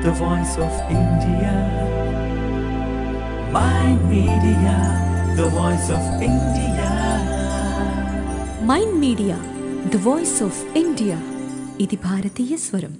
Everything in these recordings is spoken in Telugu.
the voice of India. My media, the voice of India. Mind media the voice of India ఇది భారతీయ స్వరం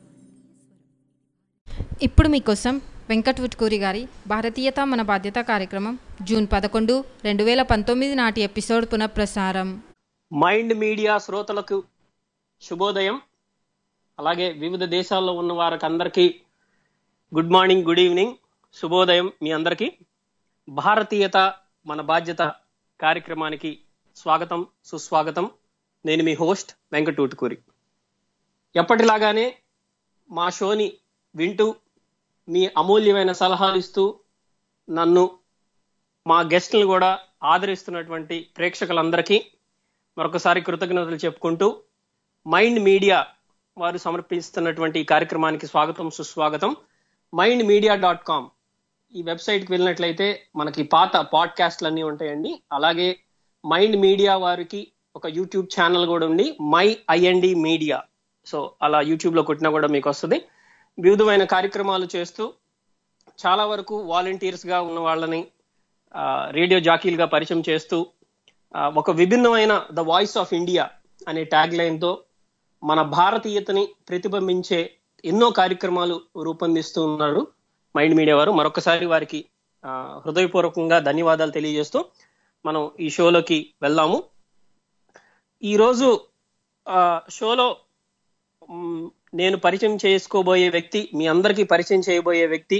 ఇప్పుడు మీకోసం వెంకట్ వుట్కూరి గారి భారతీయత మన బాధ్యత కార్యక్రమం జూన్ పదకొండు రెండు వేల పంతొమ్మిది నాటి ఎపిసోడ్ పునఃప్రసారం మైండ్ మీడియా శ్రోతలకు శుభోదయం అలాగే వివిధ దేశాల్లో ఉన్న వారికి అందరికీ గుడ్ మార్నింగ్ గుడ్ ఈవినింగ్ శుభోదయం మీ అందరికీ భారతీయత మన బాధ్యత కార్యక్రమానికి స్వాగతం సుస్వాగతం నేను మీ హోస్ట్ వెంకట్ ఊటుకూరి ఎప్పటిలాగానే మా షోని వింటూ మీ అమూల్యమైన సలహాలు ఇస్తూ నన్ను మా గెస్ట్లను కూడా ఆదరిస్తున్నటువంటి ప్రేక్షకులందరికీ మరొకసారి కృతజ్ఞతలు చెప్పుకుంటూ మైండ్ మీడియా వారు సమర్పిస్తున్నటువంటి ఈ కార్యక్రమానికి స్వాగతం సుస్వాగతం మైండ్ మీడియా డాట్ కామ్ ఈ వెబ్సైట్కి వెళ్ళినట్లయితే మనకి పాత పాడ్కాస్ట్లు అన్నీ ఉంటాయండి అలాగే మైండ్ మీడియా వారికి ఒక యూట్యూబ్ ఛానల్ కూడా ఉంది మై ఐఎన్డి మీడియా సో అలా యూట్యూబ్ లో కొట్టినా కూడా మీకు వస్తుంది వివిధమైన కార్యక్రమాలు చేస్తూ చాలా వరకు వాలంటీర్స్ గా ఉన్న వాళ్ళని ఆ, రేడియో జాకీలుగా పరిచయం చేస్తూ ఆ, ఒక విభిన్నమైన ద వాయిస్ ఆఫ్ ఇండియా అనే ట్యాగ్ లైన్ తో మన భారతీయతని ప్రతిబింబించే ఎన్నో కార్యక్రమాలు రూపొందిస్తూ ఉన్నారు మైండ్ మీడియా వారు మరొకసారి వారికి ఆ, హృదయపూర్వకంగా ధన్యవాదాలు తెలియజేస్తూ మనం ఈ షోలోకి వెళ్దాము ఈరోజు ఆ, షోలో మ్, నేను పరిచయం చేసుకోబోయే వ్యక్తి మీ అందరికీ పరిచయం చేయబోయే వ్యక్తి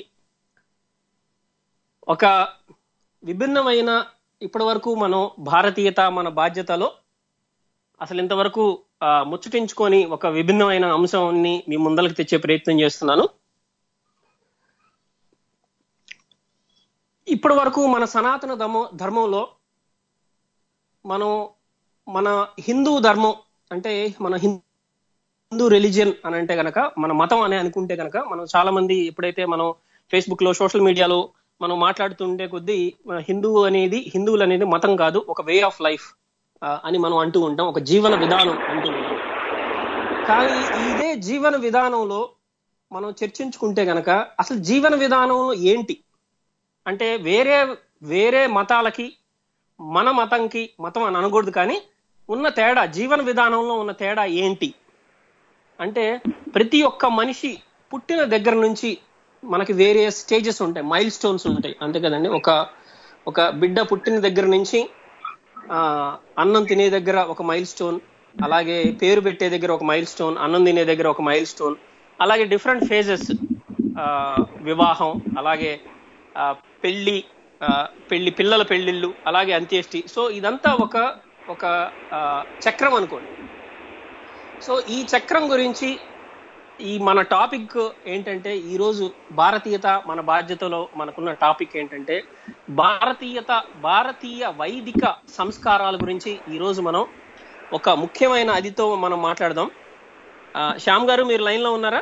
ఒక విభిన్నమైన ఇప్పటి వరకు మనం భారతీయత మన బాధ్యతలో అసలు ఇంతవరకు ఆ, ముచ్చటించుకొని ఒక విభిన్నమైన అంశాన్ని మీ ముందరకు తెచ్చే ప్రయత్నం చేస్తున్నాను ఇప్పటి వరకు మన సనాతన ధర్మ ధర్మంలో మనం మన హిందూ ధర్మం అంటే మన హిందూ రిలీజియన్ అని అంటే గనక మన మతం అని అనుకుంటే గనక మనం చాలా మంది ఎప్పుడైతే మనం ఫేస్బుక్ లో సోషల్ మీడియాలో మనం మాట్లాడుతుండే కొద్దీ మన హిందువు అనేది హిందువులు అనేది మతం కాదు ఒక వే ఆఫ్ లైఫ్ అని మనం అంటూ ఉంటాం ఒక జీవన విధానం అంటూ ఉంటాం కానీ ఇదే జీవన విధానంలో మనం చర్చించుకుంటే గనక అసలు జీవన విధానంలో ఏంటి అంటే వేరే వేరే మతాలకి మన మతంకి మతం అని అనకూడదు కానీ ఉన్న తేడా జీవన విధానంలో ఉన్న తేడా ఏంటి అంటే ప్రతి ఒక్క మనిషి పుట్టిన దగ్గర నుంచి మనకి వేరే స్టేజెస్ ఉంటాయి మైల్ స్టోన్స్ ఉంటాయి అంతే కదండి ఒక ఒక బిడ్డ పుట్టిన దగ్గర నుంచి ఆ అన్నం తినే దగ్గర ఒక మైల్ స్టోన్ అలాగే పేరు పెట్టే దగ్గర ఒక మైల్ స్టోన్ అన్నం తినే దగ్గర ఒక మైల్ స్టోన్ అలాగే డిఫరెంట్ ఫేజెస్ వివాహం అలాగే ఆ, పెళ్లి ఆ, పెళ్లి పిల్లల పెళ్లిళ్ళు అలాగే అంత్యేష్టి సో ఇదంతా ఒక ఒక ఆ, చక్రం అనుకోండి సో ఈ చక్రం గురించి ఈ మన టాపిక్ ఏంటంటే ఈ రోజు భారతీయత మన బాధ్యతలో మనకున్న టాపిక్ ఏంటంటే భారతీయత భారతీయ వైదిక సంస్కారాల గురించి ఈ రోజు మనం ఒక ముఖ్యమైన అదితో మనం మాట్లాడదాం ఆ, శ్యామ్ గారు మీరు లైన్ లో ఉన్నారా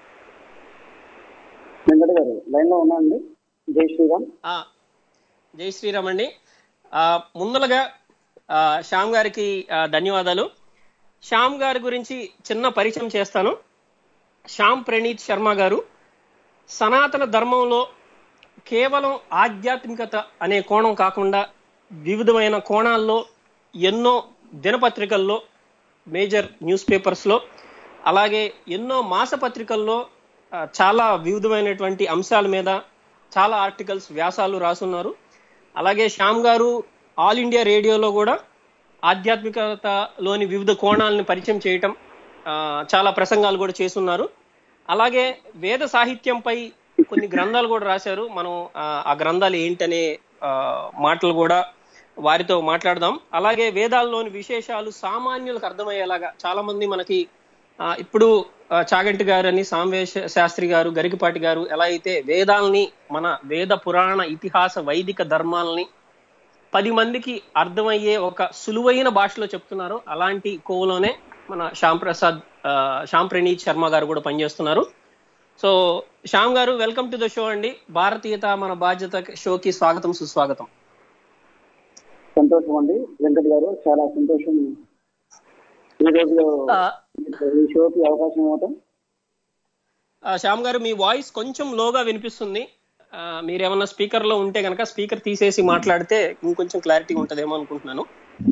వెంకట గారు లైన్ లో ఉన్నా అండి జై శ్రీరామ్ ఆ, జై శ్రీరామ్ అండి ఆ, ముందలగా ఆ, శ్యామ్ గారికి ఆ, ధన్యవాదాలు శ్యామ్ గారి గురించి చిన్న పరిచయం చేస్తాను శ్యామ్ ప్రణీత్ శర్మ గారు సనాతన ధర్మంలో కేవలం ఆధ్యాత్మికత అనే కోణం కాకుండా వివిధమైన కోణాల్లో ఎన్నో దినపత్రికల్లో మేజర్ న్యూస్ పేపర్స్లో అలాగే ఎన్నో మాసపత్రికల్లో ఆ, చాలా వివిధమైనటువంటి అంశాల మీద చాలా ఆర్టికల్స్ వ్యాసాలు రాసున్నారు అలాగే శ్యామ్ గారు ఆల్ ఇండియా రేడియోలో కూడా ఆధ్యాత్మికతలోని వివిధ కోణాలను పరిచయం చేయటం ఆ, చాలా ప్రసంగాలు కూడా చేస్తున్నారు అలాగే వేద సాహిత్యంపై కొన్ని గ్రంథాలు కూడా రాశారు మనం ఆ, ఆ గ్రంథాలు ఏంటనే ఆ, మాటలు కూడా వారితో మాట్లాడదాం అలాగే వేదాల్లోని విశేషాలు సామాన్యులకు అర్థమయ్యేలాగా చాలా మంది మనకి ఆ, ఇప్పుడు ఆ, చాగంటి గారు అని సాంవేశ శాస్త్రి గారు గరికపాటి గారు ఎలా అయితే వేదాల్ని మన వేద పురాణ ఇతిహాస వైదిక ధర్మాలని పది మందికి అర్థమయ్యే ఒక సులువైన భాషలో చెప్తున్నారు అలాంటి కోవలోనే మన శ్యామ్ ప్రసాద్ ఆ, శ్యామ్ ప్రణీత్ శర్మ గారు కూడా పనిచేస్తున్నారు సో శ్యామ్ గారు వెల్కమ్ టు ద షో అండి భారతీయత మన బాధ్యత షోకి స్వాగతం సుస్వాగతం సంతోషం అండి వెంకట్ గారు చాలా సంతోషం ఈ రోజు ఆ, ఈ షోకి అవకాశం ఇవ్వటం ఆ, శ్యామ్ గారు మీ వాయిస్ కొంచెం లోగా వినిపిస్తుంది ఆ, మీరేమన్నా స్పీకర్ లో ఉంటే కనుక స్పీకర్ తీసేసి మాట్లాడితే ఇంకొంచెం క్లారిటీ ఉంటదేమో అనుకుంటున్నాను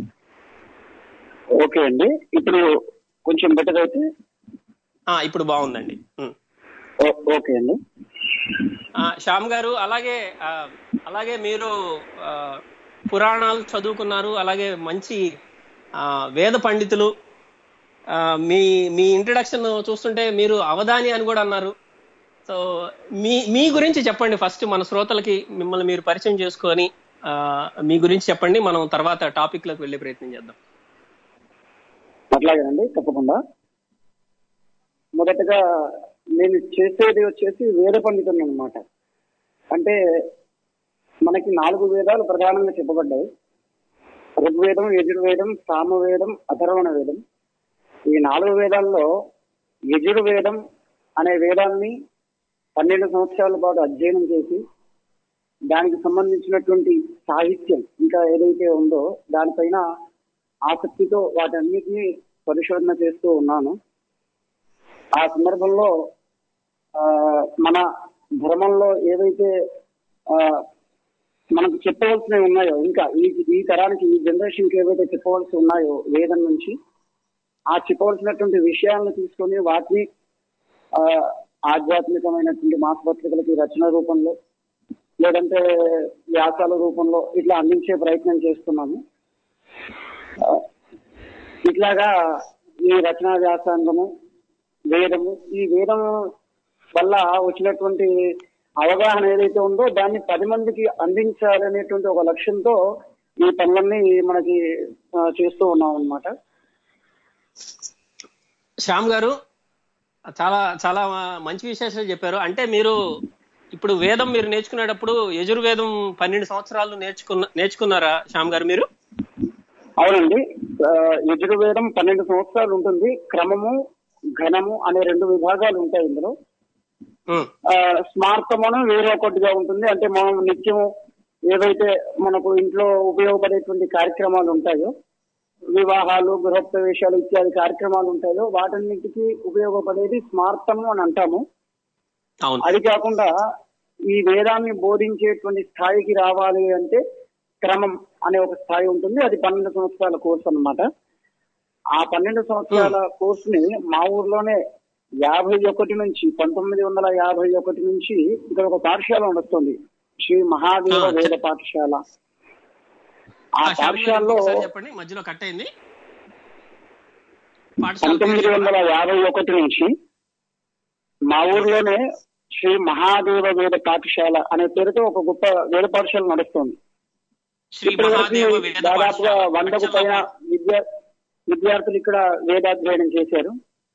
ఓకే అండి ఇప్పుడు కొంచెం బెటర్ అయితే ఆ, ఇప్పుడు బాగుందండి ఉం. ఓ- ఓకే అండి ఆ, శ్యామ్ గారు అలాగే ఆ, అలాగే మీరు ఆ, పురాణాలు చదువుకున్నారు అలాగే మంచి ఆ, వేద పండితులు ఆ, మీ మీ ఇంట్రడక్షన్ చూస్తుంటే మీరు అవధాని అని కూడా అన్నారు సో మీ మీ గురించి చెప్పండి ఫస్ట్ మన శ్రోతలకి మిమ్మల్ని మీరు పరిచయం చేసుకొని ఆ, మీ గురించి చెప్పండి మనం తర్వాత టాపిక్ లోకి వెళ్ళే ప్రయత్నం చేద్దాం అట్లాగేనండి తప్పకుండా మొదటగా నేను చేసేది వచ్చేసి వేద పండితుని అనమాట అంటే మనకి నాలుగు వేదాలు ప్రధానంగా చెప్పబడ్డాయి ఋగ్వేదం యజుర్వేదం సామవేదం అథర్వణ వేదం ఈ నాలుగు వేదాల్లో యజుర్వేదం అనే వేదాన్ని పన్నెండు సంవత్సరాల పాటు అధ్యయనం చేసి దానికి సంబంధించినటువంటి సాహిత్యం ఇంకా ఏదైతే ఉందో దానిపైన ఆసక్తితో వాటన్నిటిని పరిశోధన చేస్తూ ఉన్నాను ఆ సందర్భంలో ఆ, మన ధర్మంలో ఏవైతే ఆ, మనకు చెప్పవలసినవి ఉన్నాయో ఇంకా ఈ ఈ తరానికి ఈ జనరేషన్ కి ఏవైతే చెప్పవలసి ఉన్నాయో వేదం నుంచి ఆ చెప్పవలసినటువంటి విషయాలను తీసుకొని వాటిని ఆ, ఆధ్యాత్మికమైనటువంటి మాసపత్రికలకి రచన రూపంలో లేదంటే వ్యాసాల రూపంలో ఇట్లా అందించే ప్రయత్నం చేస్తున్నాము ఆ, ఇట్లాగా ఈ రచనా వ్యాసాంగము వేదము ఈ వేదం వల్ల వచ్చినటువంటి అవగాహన ఏదైతే ఉందో దాన్ని పది మందికి అందించాలనేటువంటి ఒక లక్ష్యంతో ఈ పనులన్నీ మనకి ఆ, చేస్తూ ఉన్నాం అన్నమాట శ్యామ్ గారు చాలా చాలా మంచి విశేషాలు చెప్పారు అంటే మీరు ఇప్పుడు వేదం మీరు నేర్చుకునేటప్పుడు యజుర్వేదం పన్నెండు సంవత్సరాలు నేర్చుకున్న నేర్చుకున్నారా శ్యామ్ గారు మీరు అవునండి ఆ, యజుర్వేదం పన్నెండు సంవత్సరాలు ఉంటుంది క్రమము ఘనము అనే రెండు విభాగాలు ఉంటాయి ఇందులో ఉం. ఆ, స్మార్తమును వేరే ఒకటిగా ఉంటుంది అంటే మనం నిత్యం ఏవైతే మనకు ఇంట్లో ఉపయోగపడేటువంటి కార్యక్రమాలు ఉంటాయో వివాహాలు గృహప్రవేశాలు ఇత్యాది కార్యక్రమాలు ఉంటాయో వాటన్నిటికీ ఉపయోగపడేది స్మార్తము అని అంటాము అవును అది కాకుండా ఈ వేదాన్ని బోధించేటువంటి స్థాయికి రావాలి అంటే క్రమం అనే ఒక స్థాయి ఉంటుంది అది పన్నెండు సంవత్సరాల కోర్సు అన్నమాట ఆ పన్నెండు సంవత్సరాల కోర్సుని మా ఊర్లోనే యాభై ఒకటి నుంచి పంతొమ్మిది వందల యాభై ఒకటి నుంచి ఇక్కడ ఒక పాఠశాల నడుస్తుంది శ్రీ మహాదేవ ఆ, వేద పాఠశాల ఆ ఆ, శ్యామ్ గారు పాఠశాలలో ఒకసారి చెప్పండి మధ్యలో కట్ అయింది పాఠశాల పంతొమ్మిది పేరు వందల యాభై ఒకటి నుంచి మా ఊర్లోనే శ్రీ మహాదేవ వేద పాఠశాల అనే పేరుతో ఒక గొప్ప వేద పాఠశాల నడుస్తుంది శ్రీ ఇప్పటి వరకు మహాదేవ వేద దాదాపుగా పాఠశాల. వందకు పైన విద్యా విద్యార్థులు ఇక్కడ వేదాధ్యయనం చేశారు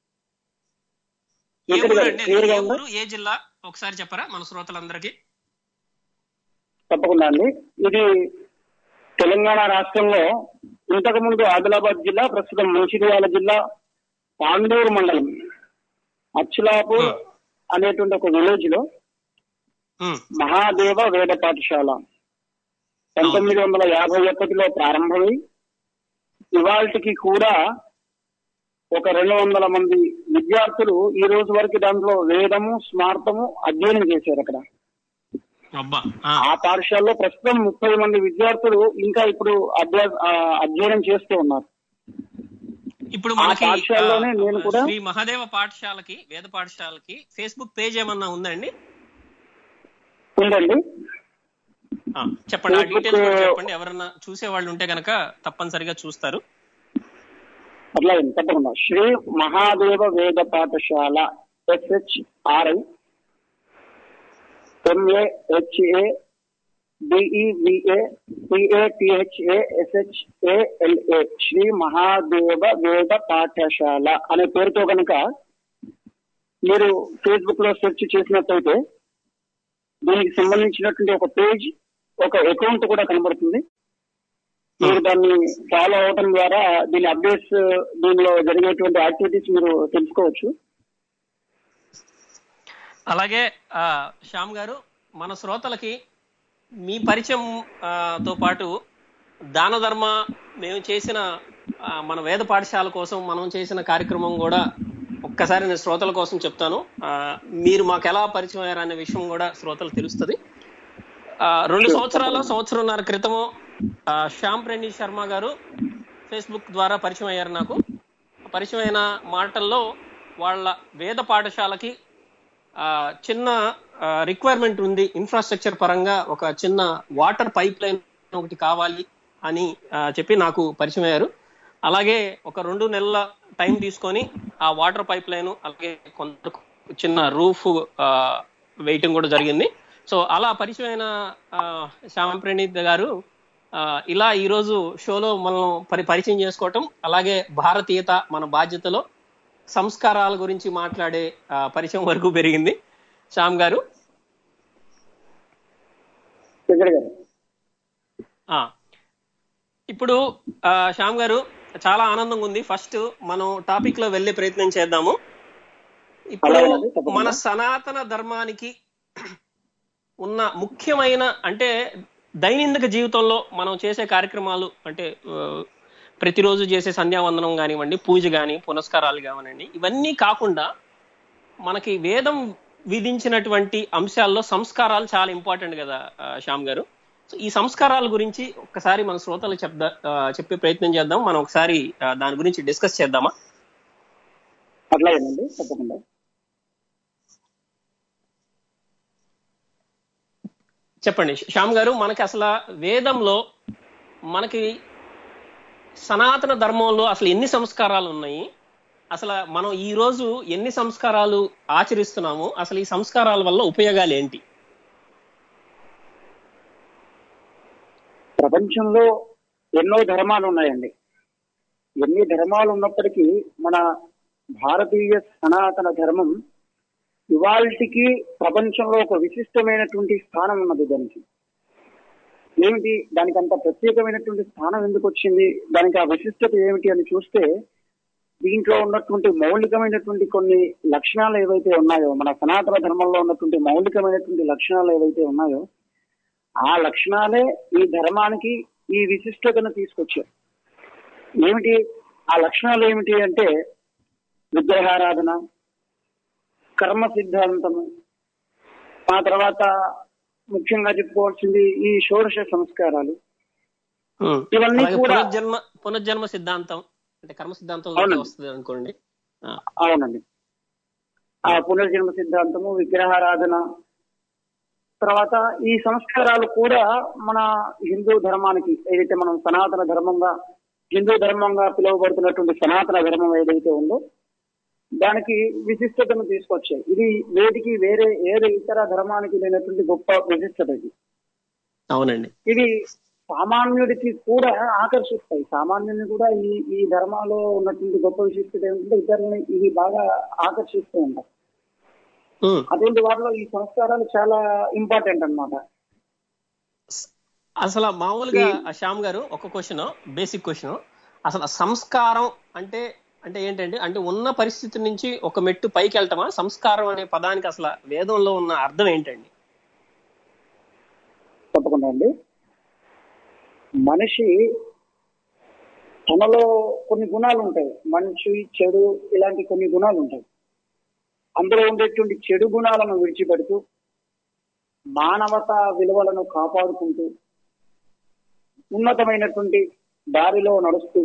ఏ ఇక్కడ ఊరు అండి క్లియర్ గా ఏ ఉందా ఊరు ఏ జిల్లా ఒకసారి చెప్పరా మన శ్రోతలందరికీ తప్పకుండా అండి ఇది తెలంగాణ రాష్ట్రంలో ఇంతకు ముందు ఆదిలాబాద్ జిల్లా ప్రస్తుతం మంచిర్యాల జిల్లా పాండూరు మండలం అచ్చులాపూర్ Hmm. అనేటువంటి ఒక విలేజ్ లో ఉం. మహాదేవ వేద పాఠశాల పంతొమ్మిది వందల యాభై ఒకటిలో ప్రారంభమై ఇవాళకి కూడా ఒక రెండు వందల మంది విద్యార్థులు ఈ రోజు వరకు దాంట్లో వేదము స్మార్తము అధ్యయనం చేశారు అక్కడ అబ్బా ఆ. ఆ పాఠశాలలో ప్రస్తుతం ముప్పై మంది విద్యార్థులు ఇంకా ఇప్పుడు అభ్యాస ఆ, అధ్యయనం చేస్తూ ఉన్నారు ఇప్పుడు ఆ మనకి పాఠశాలలోనే ఆ, నేను కూడా- శ్రీ మహాదేవ పాఠశాలకి వేద పాఠశాలకి ఫేస్బుక్ పేజ్ ఏమన్నా ఉందండి ఉందండి ఆ, చెప్పండి ఆ Facebook- డీటెయిల్స్ కూడా చెప్పండి ఎవరన్నా చూసే వాళ్ళు ఉంటే గనక తప్పనిసరిగా చూస్తారు అట్లా ఉంది, తప్పకుండా శ్రీ మహాదేవ వేద పాఠశాల ఎస్హెచ్ఆర్ఐ ఎంఏహెచ్ఏ డిఈవిఏ పిఏటిహెచ్ఏ ఎస్హెచ్ఏఎల్ఏ శ్రీ మహాదేవ వేద పాఠశాల అనే పేరుతో కనుక మీరు ఫేస్బుక్ లో సెర్చ్ చేసినట్టయితే దీనికి సంబంధించినటువంటి ఒక పేజ్ ఒక అకౌంట్ కూడా కనబడుతుంది మీరు దాన్ని ఫాలో అవటం ద్వారా దీని అప్డేట్స్ దీనిలో జరిగేటువంటి యాక్టివిటీస్ మీరు తెలుసుకోవచ్చు అలాగే ఆ, శ్యామ్ గారు మన శ్రోతలకి మీ పరిచయం ఆ, తో పాటు దాన ధర్మ మేము చేసిన ఆ, మన వేద పాఠశాల కోసం మనం చేసిన కార్యక్రమం కూడా ఒక్కసారి నేను శ్రోతల కోసం చెప్తాను ఆ, మీరు మాకు ఎలా పరిచయం అయ్యారు అనే విషయం కూడా శ్రోతలు తెలుస్తుంది ఆ, రెండు సంవత్సరాల సంవత్సరంన్నర క్రితము ఆ, శ్యామ్ ప్రణి శర్మ గారు ఫేస్బుక్ ద్వారా పరిచయం అయ్యారు నాకు పరిచయం అయిన మాటల్లో వాళ్ళ వేద పాఠశాలకి ఆ, చిన్న రిక్వైర్మెంట్ ఉంది ఇన్ఫ్రాస్ట్రక్చర్ పరంగా ఒక చిన్న వాటర్ పైప్ లైన్ ఒకటి కావాలి అని ఆ, చెప్పి నాకు పరిచయం అయ్యారు అలాగే ఒక రెండు నెలల టైం తీసుకొని ఆ వాటర్ పైప్ లైన్ అలాగే కొంత చిన్న రూఫ్ వేయటం కూడా జరిగింది సో అలా పరిచయమైన ఆ, శ్యామ్ ప్రణీత్ గారు ఆ, ఇలా ఈ రోజు షోలో మనం పరి పరిచయం చేసుకోవటం అలాగే భారతీయత మన బాధ్యతలో సంస్కారాల గురించి మాట్లాడే ఆ, పరిచయం వరకు పెరిగింది శ్యామ్ గారు వెంకట గారు ఆ ఇప్పుడు ఆ, శ్యామ్ గారు చాలా ఆనందంగా ఉంది ఫస్ట్ మనం టాపిక్ లో వెళ్ళే ప్రయత్నం చేద్దాము ఇప్పుడు అలాగేనండి, తప్పకుండా. మన సనాతన ధర్మానికి ఉన్న ముఖ్యమైన అంటే దైనందిక జీవితంలో మనం చేసే కార్యక్రమాలు అంటే ఆ, ప్రతిరోజు చేసే సంధ్యావందనం కానివ్వండి పూజ కానీ పునస్కారాలు కానివ్వండి ఇవన్నీ కాకుండా మనకి వేదం విధించినటువంటి అంశాల్లో సంస్కారాలు చాలా ఇంపార్టెంట్ కదా ఆ, శ్యామ్ గారు సో ఈ సంస్కారాల గురించి ఒక్కసారి మన శ్రోతలు చెప్దా ఆ, చెప్పే ప్రయత్నం చేద్దాం మనం ఒకసారి ఆ, దాని గురించి డిస్కస్ చేద్దామా అట్లాగేనండి తప్పకుండా చెప్పండి శ్యామ్ గారు మనకి అసలు వేదంలో మనకి సనాతన ధర్మంలో అసలు ఎన్ని సంస్కారాలు ఉన్నాయి అసలు మనం ఈ రోజు ఎన్ని సంస్కారాలు ఆచరిస్తున్నాము అసలు ఈ సంస్కారాల వల్ల ఉపయోగాలు ఏంటి ప్రపంచంలో ఎన్నో ధర్మాలు ఉన్నాయండి ఎన్ని ధర్మాలు ఉన్నప్పటికీ మన భారతీయ సనాతన ధర్మం ఇవాళకి ప్రపంచంలో ఒక విశిష్టమైనటువంటి స్థానం ఉన్నది దానికి ఏమిటి దానికి అంత ప్రత్యేకమైనటువంటి స్థానం ఎందుకు వచ్చింది దానికి ఆ విశిష్టత ఏమిటి అని చూస్తే దీంట్లో ఉన్నటువంటి మౌలికమైనటువంటి కొన్ని లక్షణాలు ఏవైతే ఉన్నాయో మన సనాతన ధర్మంలో ఉన్నటువంటి మౌలికమైనటువంటి లక్షణాలు ఏవైతే ఉన్నాయో ఆ లక్షణాలే ఈ ధర్మానికి ఈ విశిష్టతను తీసుకొచ్చారు ఏమిటి ఆ లక్షణాలు ఏమిటి అంటే విగ్రహారాధన కర్మ సిద్ధాంతము ఆ తర్వాత ముఖ్యంగా చెప్పుకోవాల్సింది ఈ షోడశ సంస్కారాలు ఉమ్. ఇవన్నీ అలాగే కూడా- పునర్జన్మ పునర్జన్మ సిద్ధాంతం అంటే కర్మ సిద్ధాంతం అవునండి. వస్తుంది అనుకోండి ఆ, అవునండి ఆ పునర్జన్మ సిద్ధాంతము విగ్రహారాధన తర్వాత ఈ సంస్కారాలు కూడా మన హిందూ ధర్మానికి ఏదైతే మనం సనాతన ధర్మంగా హిందూ ధర్మంగా పిలువబడుతున్నటువంటి సనాతన ధర్మం ఏదైతే ఉందో దానికి విశిష్టతను తీసుకొచ్చాయి ఇది వేటికి వేరే ఏదే ఇతర ధర్మానికి లేనటువంటి గొప్ప విశిష్టత ఇది అవునండి ఇవి సామాన్యుడికి కూడా ఆకర్షిస్తాయి సామాన్యుని కూడా ఈ ఈ ధర్మాలో ఉన్నటువంటి గొప్ప విశిష్టత ఏమిటంటే ఇతరులని ఇవి బాగా ఆకర్షిస్తూ ఉంటాయి ఉమ్. అటువంటి వాటిలో ఈ సంస్కారాలు చాలా ఇంపార్టెంట్ అన్నమాట అసలు మామూలుగా ఆ శ్యామ్ గారు ఒక క్వశ్చన్ బేసిక్ క్వశ్చన్ అసలు సంస్కారం అంటే అంటే ఏంటంటే అంటే ఉన్న పరిస్థితి నుంచి ఒక మెట్టు పైకి వెళ్ళటమా సంస్కారం అనే పదానికి అసలు వేదంలో ఉన్న అర్థం ఏంటండి తప్పకుండా అండి మనిషి తనలో కొన్ని గుణాలు ఉంటాయి మంచి చెడు ఇలాంటి కొన్ని గుణాలు ఉంటాయి అందులో ఉండేటువంటి చెడు గుణాలను విడిచిపెడుతూ మానవతా విలువలను కాపాడుకుంటూ ఉన్నతమైనటువంటి దారిలో నడుస్తూ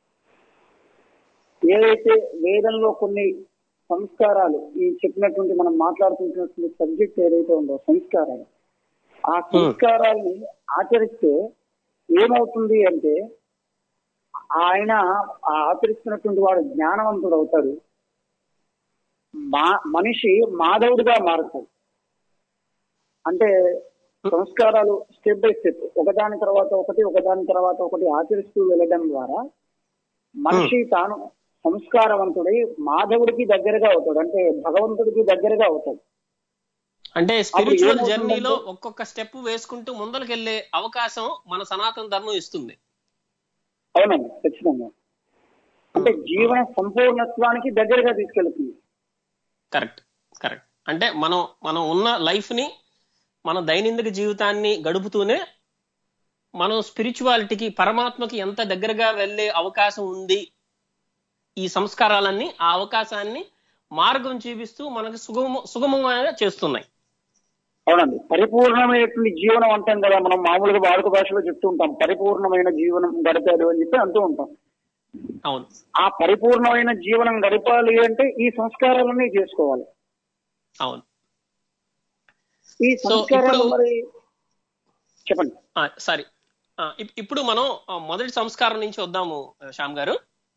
ఏదైతే వేదంలో కొన్ని సంస్కారాలు ఈ చెప్పినటువంటి మనం మాట్లాడుకుంటున్నటువంటి సబ్జెక్ట్ ఏదైతే ఉందో సంస్కారాలు ఆ సంస్కారాల్ని ఆచరిస్తే ఏమవుతుంది అంటే ఆయన ఆ ఆచరిస్తున్నటువంటి వాడు జ్ఞానవంతుడు అవుతాడు మా మనిషి మాధవుడిగా మారుతాడు అంటే సంస్కారాలు స్టెప్ బై స్టెప్ ఒకదాని తర్వాత ఒకటి ఒకదాని తర్వాత ఒకటి ఆచరిస్తూ వెళ్ళడం ద్వారా మనిషి తాను సంస్కారవంతుడై మాధవుడికి దగ్గరగా అవుతాడు అంటే భగవంతుడికి దగ్గరగా అవుతాడు అంటే స్పిరిచువల్ ఏమవుతుందంటే- జర్నీలో ఒక్కొక్క స్టెప్ వేసుకుంటూ ముందరికి అవకాశం మన సనాతన ధర్మం ఇస్తుంది అవునండి ఖచ్చితంగా అంటే జీవన సంపూర్ణత్వానికి దగ్గరగా తీసుకెళ్తుంది కరెక్ట్ కరెక్ట్ అంటే మనం మనం ఉన్న లైఫ్ ని మన దైనందిక జీవితాన్ని గడుపుతూనే మనం స్పిరిచువాలిటీకి పరమాత్మకి ఎంత దగ్గరగా వెళ్ళే అవకాశం ఉంది ఈ సంస్కారాలన్నీ ఆ అవకాశాన్ని మార్గం చూపిస్తూ మనకి సుగమ సుగమంగా చేస్తున్నాయి అవునండి పరిపూర్ణమైనటువంటి జీవనం అంటాం కదా మనం మామూలుగా వాడుక భాషలో చెప్తూ ఉంటాం పరిపూర్ణమైన జీవనం గడిపాడు అని చెప్పి అంటూ ఉంటాం అవును ఆ పరిపూర్ణమైన జీవనం గడపాలి అంటే ఈ సంస్కారాలన్నీ చేసుకోవాలి అవును ఈ సంస్కారాలు ఇప్పుడు- మరి చెప్పండి సారీ ఇప్పుడు మనం ఆ, మొదటి సంస్కారం నుంచి వద్దాము ఆ, శ్యామ్ గారు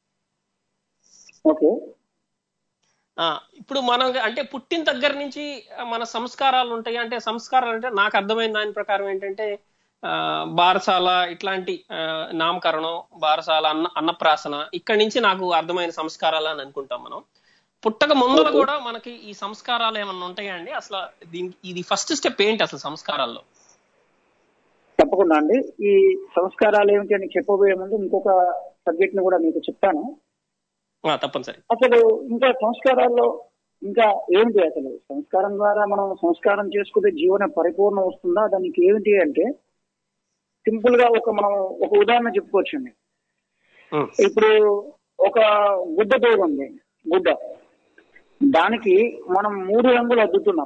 ఓకే ఆ, ఇప్పుడు మనం అంటే పుట్టిన దగ్గర నుంచి ఆ, మన సంస్కారాలు ఉంటాయి అంటే సంస్కారాలు అంటే నాకు అర్థమైన దాని ప్రకారం ఏంటంటే ఆ, బారసాల ఇట్లాంటి ఆ, నామకరణం బారసాల అన్న అన్నప్రాసన ఇక్కడి నుంచి నాకు అర్థమైన సంస్కారాలు అని అనుకుంటాం మనం పుట్టక ముందర కూడా మనకి ఈ సంస్కారాలు ఏమన్నా ఉంటాయా అండి అసలు దీనికి ఇది ఫస్ట్ స్టెప్ ఏంటి అసలు సంస్కారాల్లో తప్పకుండా అండి ఈ సంస్కారాలు ఏమిటి అని చెప్పబోయే ముందు ఇంకొక సబ్జెక్ట్ ని కూడా మీకు చెప్తాను ఆ, తప్పనిసరి అసలు ఇంకా సంస్కారాల్లో ఇంకా ఏమిటి అసలు సంస్కారం ద్వారా మనం సంస్కారం చేసుకుంటే జీవన పరిపూర్ణం వస్తుందా దానికి ఏమిటి అంటే సింపుల్ గా ఒక మనం ఒక ఉదాహరణ చెప్పుకోవచ్చండి ఉమ్, ఇప్పుడు ఒక గుడ్డ పేరు ఉంది గుడ్డ దానికి మనం మూడు రంగులు అద్దుతున్నాం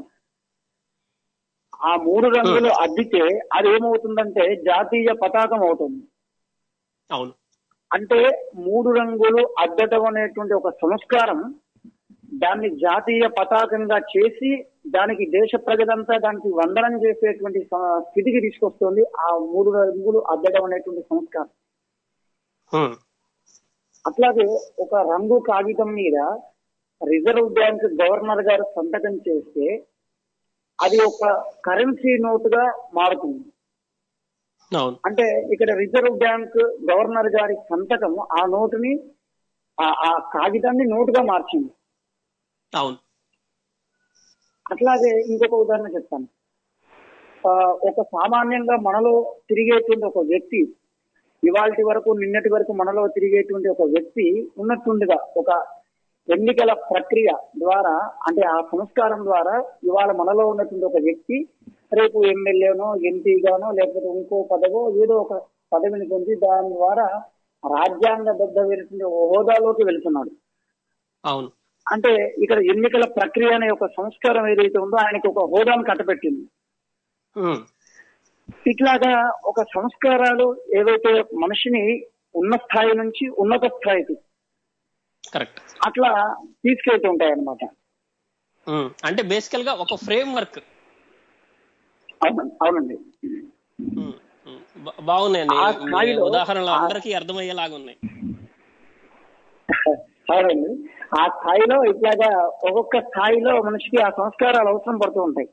ఆ మూడు రంగులు అద్దితే అది ఏమవుతుందంటే జాతీయ పతాకం అవుతుంది అవును అంటే మూడు రంగులు అద్దటం అనేటువంటి ఒక సంస్కారం దాన్ని జాతీయ పతాకంగా చేసి దానికి దేశ ప్రజలంతా దానికి వందనం చేసేటువంటి స- స్థితికి తీసుకొస్తుంది ఆ మూడు రంగులు అద్దడం అనేటువంటి సంస్కారం ఉమ్, అట్లాగే ఒక రంగు కాగితం మీద రిజర్వ్ బ్యాంక్ గవర్నర్ గారు సంతకం చేస్తే అది ఒక కరెన్సీ నోటుగా మారుతుంది అవును అంటే ఇక్కడ రిజర్వ్ బ్యాంక్ గవర్నర్ గారి సంతకం ఆ నోటుని ఆ- ఆ కాగితాన్ని నోటుగా మార్చింది అవును అట్లాగే ఇంకొక ఉదాహరణ చెప్తాను ఆ, ఒక సామాన్యంగా మనలో తిరిగేటువంటి ఒక వ్యక్తి ఇవాళ వరకు నిన్నటి వరకు మనలో తిరిగేటువంటి ఒక వ్యక్తి ఉన్నట్టుండిగా ఒక ఎన్నికల ప్రక్రియ ద్వారా అంటే ఆ సంస్కారం ద్వారా ఇవాళ మనలో ఉన్నటువంటి ఒక వ్యక్తి రేపు ఎమ్మెల్యేనో ఎంపీగానో లేకపోతే ఇంకో పదవో ఏదో ఒక పదవిని పొంది దాని ద్వారా రాజ్యాంగబద్ధమైనటువంటి ఒక హోదాలోకి వెళ్తున్నాడు అవును అంటే ఇక్కడ ఎన్నికల ప్రక్రియ అనే ఒక సంస్కారం ఏదైతే ఉందో ఆయనకి ఒక హోదాను కట్టబెట్టింది ఉమ్, ఇట్లాగా ఒక సంస్కారాలు ఏవైతే మనిషిని ఉన్న స్థాయి నుంచి ఉన్నత స్థాయికి కరెక్ట్ అట్లా తీసుకెళ్తూ ఉంటాయి అనమాట ఉమ్, అంటే బేసికల్ గా ఒక ఫ్రేమ్ వర్క్ అవునండి ఉమ్, ఉమ్, బా- బాగున్నాయండి ఆ మీ స్థాయిలో- ఉదాహరణలు ఆ- అందరికీ అర్థమయ్యేలాగా ఉన్నాయి అవునండి ఆ స్థాయిలో ఇట్లాగా ఒక్కొక్క స్థాయిలో మనిషికి ఆ సంస్కారాలు అవసరం పడుతూ ఉంటాయి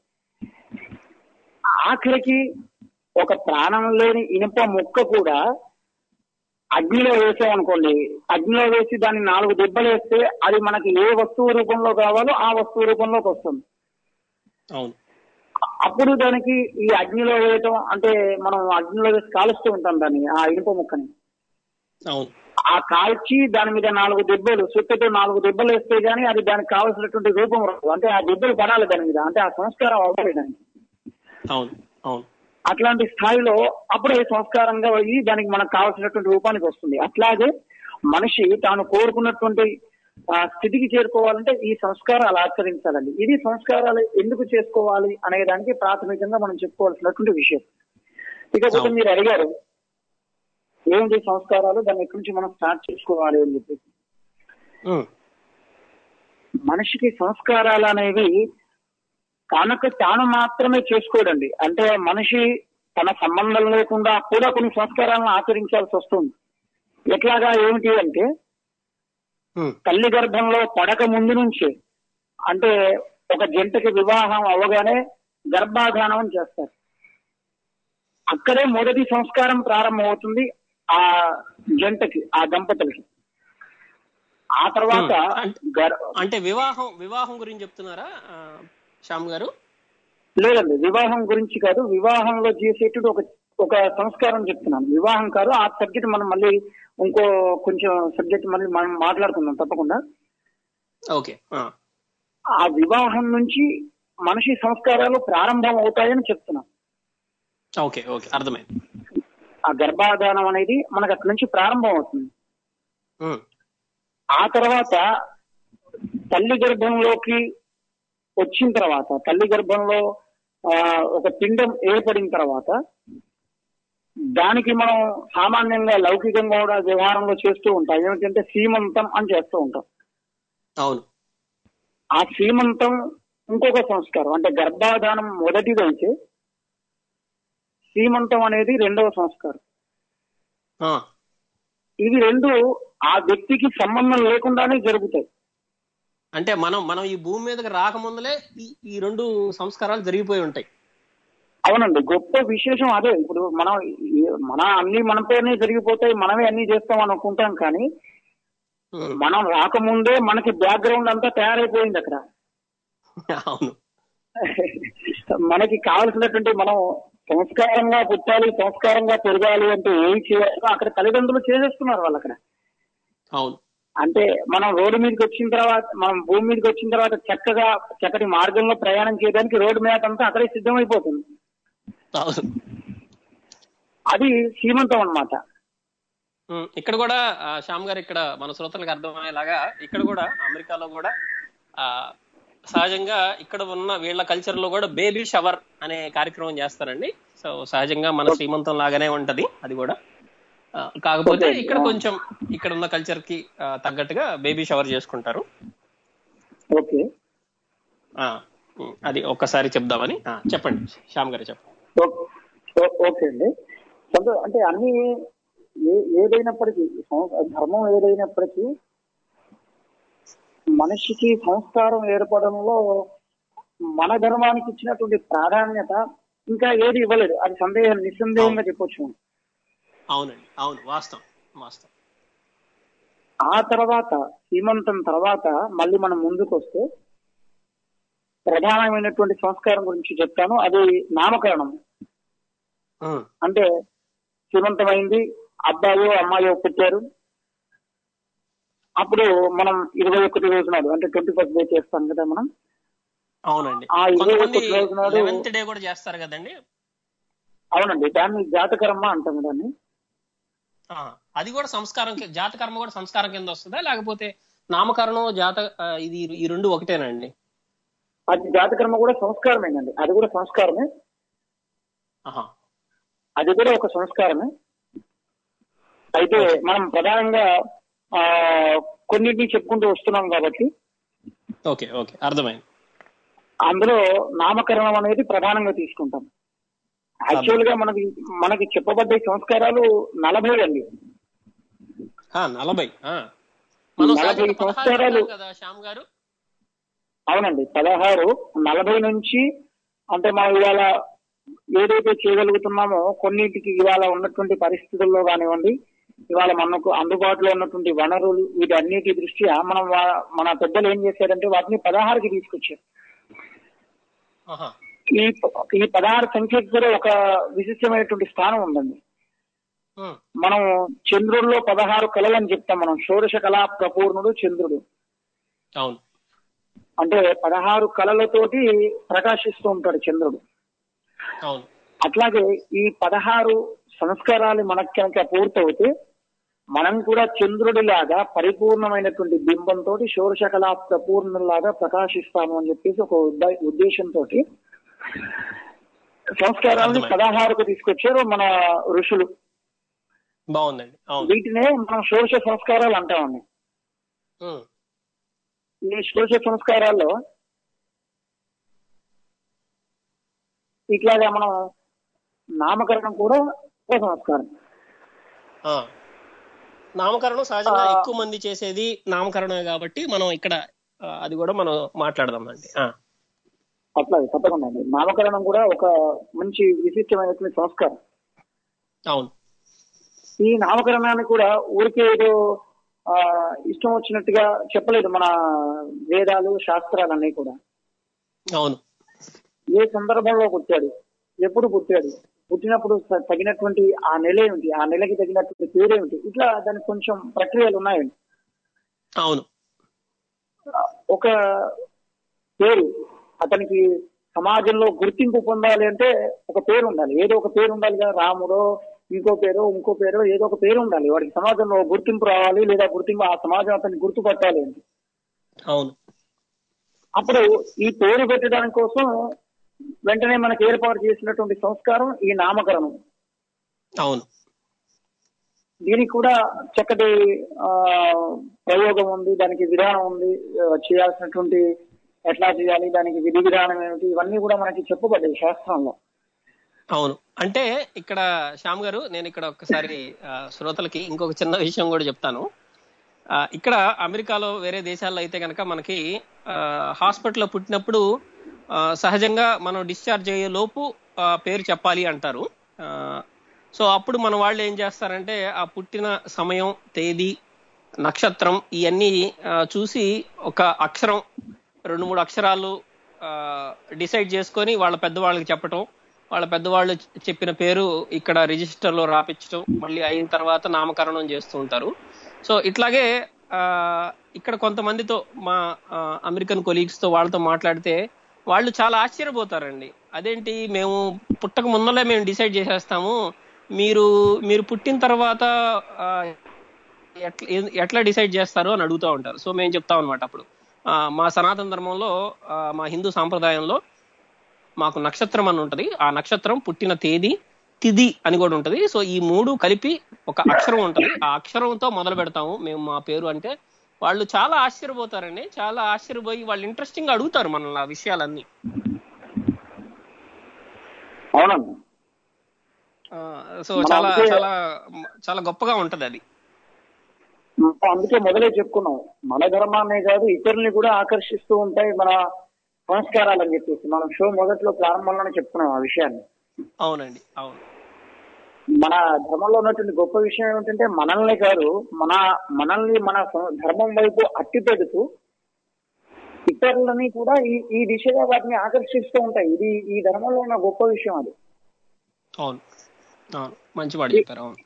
ఆఖరికి ఒక ప్రాణం లేని ఇనుప ముక్క కూడా అగ్నిలో వేసామనుకోండి అగ్నిలో వేసి దాన్ని నాలుగు దెబ్బలు వేస్తే అది మనకి ఏ వస్తువు రూపంలో కావాలో ఆ వస్తువు రూపంలోకి వస్తుంది అవును అప్పుడు దానికి ఈ అగ్నిలో వేయటం అంటే మనం అగ్నిలో వేసి కాలుస్తూ ఉంటాం దాన్ని ఆ ఇనుప ముక్కని అవును ఆ కాల్చి దాని మీద నాలుగు దెబ్బలు సుత్తతో నాలుగు దెబ్బలు వేస్తే గానీ అది దానికి కావాల్సినటువంటి రూపం రాదు అంటే ఆ దెబ్బలు పడాలి దాని మీద అంటే ఆ సంస్కారం అవ్వాలి దానికి అవును అవును అట్లాంటి స్థాయిలో అప్పుడే సంస్కారంగా అయ్యి దానికి మనకు కావాల్సినటువంటి రూపానికి వస్తుంది అట్లాగే మనిషి తాను కోరుకున్నటువంటి ఆ స్థితికి చేరుకోవాలంటే ఈ సంస్కారాలు ఆచరించాలండి ఇది సంస్కారాలు ఎందుకు చేసుకోవాలి అనే దానికి ప్రాథమికంగా మనం చెప్పుకోవాల్సినటువంటి విషయం ఇకపోతే అవును. మీరు అడిగారు ఏంటి సంస్కారాలు దాన్ని ఎక్కడి నుంచి మనం స్టార్ట్ చేసుకోవాలి అని చెప్పేసి ఉమ్, మనిషికి సంస్కారాలు అనేవి తనకు తాను మాత్రమే చేసుకోడండి అంటే మనిషి తన సంబంధం లేకుండా కూడా కొన్ని సంస్కారాలను ఆచరించాల్సి వస్తుంది ఎట్లాగా ఏమిటి అంటే ఉమ్, తల్లి గర్భంలో పడక ముందు నుంచే అంటే ఒక జంటకి వివాహం అవ్వగానే గర్భాధానం చేస్తారు అక్కడే మొదటి సంస్కారం ప్రారంభమవుతుంది ఆ జంటకి ఆ దంపతులకి ఆ తర్వాత Hmm. అంటే- గర్ అంటే వివాహం వివాహం గురించి చెప్తున్నారా ఆ, శ్యామ్ గారు లేదండి వివాహం గురించి కాదు వివాహంలో చేసేటువంటి ఒక ఒక సంస్కారం చెప్తున్నాను వివాహం కాదు ఆ సబ్జెక్ట్ మనం మళ్ళీ ఇంకో కొంచెం సబ్జెక్ట్ మళ్ళీ మనం మాట్లాడుకుందాం తప్పకుండా ఓకే ఆ, ఆ వివాహం నుంచి మనిషి సంస్కారాలు ప్రారంభం అవుతాయని చెప్తున్నాం ఓకే ఓకే అర్థమైంది ఆ గర్భాధానం అనేది మనకు అక్కడి నుంచి ప్రారంభం అవుతుంది ఉమ్, ఆ తర్వాత తల్లి గర్భంలోకి వచ్చిన తర్వాత తల్లి గర్భంలో ఆ, ఒక పిండం ఏర్పడిన తర్వాత దానికి మనం సామాన్యంగా లౌకికంగా కూడా వ్యవహారంలో చేస్తూ ఉంటాం ఏమిటంటే సీమంతం అని చేస్తూ ఉంటాం అవును ఆ సీమంతం ఇంకొక సంస్కారం అంటే గర్భాధానం మొదటిదైతే సీమంతం అనేది రెండవ సంస్కారం ఆ, ఇవి రెండు ఆ వ్యక్తికి సంబంధం లేకుండానే జరుగుతాయి అంటే మనం మనం ఈ భూమి మీదకి రాకముందలే ఈ ఈ రెండు సంస్కారాలు జరిగిపోయి ఉంటాయి అవునండి గొప్ప విశేషం అదే ఇప్పుడు మనం ఈ- మన అన్ని మనతోనే జరిగిపోతాయి మనమే అన్ని చేస్తాం అనుకుంటాం కానీ ఉమ్, మనం రాకముందే మనకి బ్యాక్గ్రౌండ్ అంతా తయారైపోయింది అక్కడ అవును మనకి కావలసినటువంటి మనం సంస్కారంగా పుట్టాలి సంస్కారంగా పెరగాలి అంటే ఏం చేయాలో అక్కడ తల్లిదండ్రులు చేసేస్తున్నారు వాళ్ళు అక్కడ అవును అంటే మనం రోడ్డు మీదకి వచ్చిన తర్వాత మనం భూమి మీదకి వచ్చిన తర్వాత చక్కగా చక్కటి మార్గంలో ప్రయాణం చేయడానికి రోడ్డు మీద అంతా అక్కడే సిద్ధమైపోతుంది అవును అది సీమంతం అన్నమాట ఉమ్, ఇక్కడ కూడా ఆ, శ్యామ్ గారు ఇక్కడ మన శ్రోతలకు అర్థమయ్యేలాగా ఇక్కడ కూడా అమెరికాలో కూడా ఆ సహజంగా ఇక్కడ ఉన్న వీళ్ళ కల్చర్ లో కూడా బేబీ షవర్ అనే కార్యక్రమం చేస్తారండి సో సహజంగా మన శ్రీమంతం లాగానే ఉంటది అది కూడా ఆ, కాకపోతే Okay. ఇక్కడ కొంచెం ఇక్కడ ఉన్న కల్చర్ కి ఆ, తగ్గట్టుగా బేబీ షవర్ చేసుకుంటారు ఓకే ఆ, ఉమ్, అది ఒక్కసారి చెప్దామని ఆ, చెప్పండి శ్యామ్ గారు చెప్పండి ఓ- ఓ- ఓకే అండి సంతో- అంటే అన్ని ఏ- ఏదైనప్పటికీ సం- ధర్మం ఏదైనప్పటికీ మనిషికి సంస్కారం ఏర్పడంలో మన ధర్మానికి ఇచ్చినటువంటి ప్రాధాన్యత ఇంకా ఏది ఇవ్వలేదు అది సందేహం నిస్సందేహంగా చెప్పొచ్చు అవునండి అవును వాస్తవం వాస్తవం ఆ తర్వాత సీమంతం తర్వాత మళ్ళీ మనం ముందుకు వస్తే ప్రధానమైనటువంటి సంస్కారం గురించి చెప్తాను అది నామకరణం ఉమ్, అంటే సీమంతమైంది అబ్బాయో అమ్మాయో పుట్టారు అప్పుడు మనం ఇరవై ఒకటి రోజు నాడు అంటే ట్వంటీ ఫస్ట్ డే చేస్తాం కదా మనం అవునండి ఆ ఇరవై కొంతమంది ఒకటి రోజు నాడు- లెవెన్త్ డే కూడా చేస్తారు కదండి అవునండి దాన్ని జాతకర్మ అంటాం దాన్ని ఆ, అది కూడా సంస్కారం కి- జాతకర్మ కూడా సంస్కారం కింద వస్తుందా లేకపోతే నామకరణం జాత ఆ, ఇది ఈ రెండు ఒకటేనండి అది జాతకర్మ కూడా సంస్కారమేనండి అది కూడా సంస్కారమే ఆహా అది కూడా ఒక సంస్కారమే అయితే మనం ప్రధానంగా ఆ కొన్నిటిని చెప్పుకుంటూ వస్తున్నాం కాబట్టి ఓకే ఓకే అర్థమైంది అందులో నామకరణం అనేది ప్రధానంగా తీసుకుంటాం యాక్చువల్ గా మనకి మనకి చెప్పబడ్డ ఈ సంస్కారాలు నలభై అండి ఆ, నలభై ఆ. మనం నలభై సహజంగా పదహారు సంవత్సరాలు. అంటాం కదా శ్యామ్ గారు అవునండి పదహారు నలభై నుంచి అంటే మనం ఇవాళ ఏదైతే చేయగలుగుతున్నామో కొన్నిటికి ఇవాళ ఉన్నటువంటి పరిస్థితుల్లో కానివ్వండి ఇవాళ మనకు అందుబాటులో ఉన్నటువంటి వనరులు వీటన్నిటి దృష్ట్యా మనం వా- మన పెద్దలు ఏం చేశారంటే వాటిని పదహారుకి తీసుకొచ్చారు ఆహా ఈ ఈ పదహారు సంఖ్యకు కూడా ఒక విశిష్టమైనటువంటి స్థానం ఉందండి ఉమ్, మనం చంద్రుడిలో పదహారు కళలు అని చెప్తాం మనం షోడశ కళా ప్రపూర్ణుడు చంద్రుడు అవును అంటే పదహారు కళలతోటి ప్రకాశిస్తూ ఉంటాడు చంద్రుడు అవును అట్లాగే ఈ పదహారు సంస్కారాలు మనకి కనుక పూర్తవుతే మనం కూడా చంద్రుడిలాగా పరిపూర్ణమైనటువంటి బింబంతో షోడశ కళా ప్రపూర్ణులాగా ప్రకాశిస్తాము అని చెప్పేసి ఒక ఉద్ద- ఉద్దేశంతో సంస్కారాలను అర్థమైంది. పదహారుకు తీసుకొచ్చారు మన ఋషులు బాగుందండి అవును వీటినే మనం షోడశ సంస్కారాలు అంటామండి ఉమ్, ఈ షోడశ సంస్కారాల్లో ఇట్లాగా మనం నామకరణం కూడా ఒక సంస్కారం ఆ. నామకరణం సహజంగా ఆ. ఎక్కువ మంది చేసేది నామకరణమే కాబట్టి మనం ఇక్కడ ఆ, అది కూడా మనం మాట్లాడదాం అండి ఆ, అట్లాగే తప్పకుండా అండి నామకరణం కూడా ఒక మంచి విశిష్టమైనటువంటి సంస్కారం అవును ఈ నామకరణాన్ని కూడా ఊరికే ఏదో ఆ, ఇష్టం వచ్చినట్టుగా చెప్పలేదు మన వేదాలు శాస్త్రాలన్నీ కూడా అవును ఏ సందర్భంలో పుట్టాడు ఎప్పుడు పుట్టాడు పుట్టినప్పుడు స- తగినటువంటి ఆ నెల ఏమిటి ఆ నెలకి తగినటువంటి పేరేమిటి ఇట్లా దానికి కొంచెం ప్రక్రియలు ఉన్నాయండి అవును ఒక పేరు అతనికి సమాజంలో గుర్తింపు పొందాలి అంటే ఒక పేరు ఉండాలి ఏదో ఒక పేరు ఉండాలి కదా రాముడో ఇంకో పేరు ఇంకో పేరు ఏదో ఒక పేరు ఉండాలి వాడికి సమాజంలో గుర్తింపు రావాలి లేదా గుర్తింపు ఆ సమాజం అతన్ని గుర్తుపట్టాలి అంటే అవును అప్పుడు ఈ పేరు పెట్టడానికి కోసం వెంటనే మనకు ఏర్పాటు చేసినటువంటి సంస్కారం ఈ నామకరణం అవును దీనికి కూడా చక్కటి ఆ, ప్రయోగం ఉంది దానికి విధానం ఉంది ఆ, చేయాల్సినటువంటి ఎట్లా చేయాలి దానికి విధి విధానం ఏమిటి ఇవన్నీ కూడా మనకి చెప్పబడ్డాయి శాస్త్రంలో అవును అంటే ఇక్కడ శ్యామ్ గారు నేను ఇక్కడ ఒక్కసారి ఆ, శ్రోతలకి ఇంకొక చిన్న విషయం కూడా చెప్తాను ఆ, ఇక్కడ అమెరికాలో వేరే దేశాల్లో అయితే కనుక మనకి ఆ, హాస్పిటల్లో పుట్టినప్పుడు ఆ, సహజంగా మనం డిశ్చార్జ్ అయ్యే లోపు ఆ, పేరు చెప్పాలి అంటారు ఆ, సో అప్పుడు మన వాళ్ళు ఏం చేస్తారంటే ఆ పుట్టిన సమయం తేదీ నక్షత్రం ఇవన్నీ ఆ, చూసి ఒక అక్షరం రెండు మూడు అక్షరాలు డిసైడ్ చేసుకొని వాళ్ళ పెద్దవాళ్ళకి చెప్పటం వాళ్ళ పెద్దవాళ్ళు చెప్పిన పేరు ఇక్కడ రిజిస్టర్ లో రాపించడం మళ్ళీ అయిన తర్వాత నామకరణం చేస్తూ ఉంటారు సో ఇట్లాగే ఆ, ఇక్కడ కొంతమందితో మా ఆ, అమెరికన్ కొలీగ్స్ తో వాళ్ళతో మాట్లాడితే వాళ్ళు చాలా ఆశ్చర్యపోతారండి అదేంటి మేము పుట్టక ముందలే మేము డిసైడ్ చేసేస్తాము మీరు మీరు పుట్టిన తర్వాత ఆ, ఎట్లా ఏ- ఎట్లా డిసైడ్ చేస్తారు అని అడుగుతూ ఉంటారు సో మేము చెప్తాం అనమాట అప్పుడు ఆ, మా సనాతన ధర్మంలో ఆ, మా హిందూ సాంప్రదాయంలో మాకు నక్షత్రం అని ఉంటది ఆ నక్షత్రం పుట్టిన తేదీ తిథి అని కూడా ఉంటది సో ఈ మూడు కలిపి ఒక అక్షరం ఉంటది ఆ అక్షరంతో మొదలు పెడతాము మేము మా పేరు అంటే వాళ్ళు చాలా ఆశ్చర్యపోతారండి చాలా ఆశ్చర్యపోయి వాళ్ళు ఇంట్రెస్టింగ్ గా అడుగుతారు మనల్ని ఆ విషయాలన్నీ అవునండి ఆ, సో మనం చాలా అందుకే- చాలా చాలా గొప్పగా ఉంటది అది మనం అందుకే మొదలే చెప్పుకున్నాం మన ధర్మాన్నే కాదు ఇతరుల్ని కూడా ఆకర్షిస్తూ ఉంటాయి మన సంస్కారాలు అని చెప్పేసి మనం షో మొదట్లో ప్రారంభంలోనే చెప్పుకున్నాం ఆ విషయాన్ని అవునండి అవును మన ధర్మంలో ఉన్నటువంటి గొప్ప విషయం ఏమిటంటే మనల్ని కాదు మన మనల్ని మన సం- ధర్మం వైపు అట్టి పెడుతూ ఇతరులని కూడా ఈ ఈ దిశగా వాటిని ఆకర్షిస్తూ ఉంటాయి ఇది ఈ ధర్మంలో ఉన్న గొప్ప విషయం అది అవును అవును మంచి మాట చెప్పారు అవును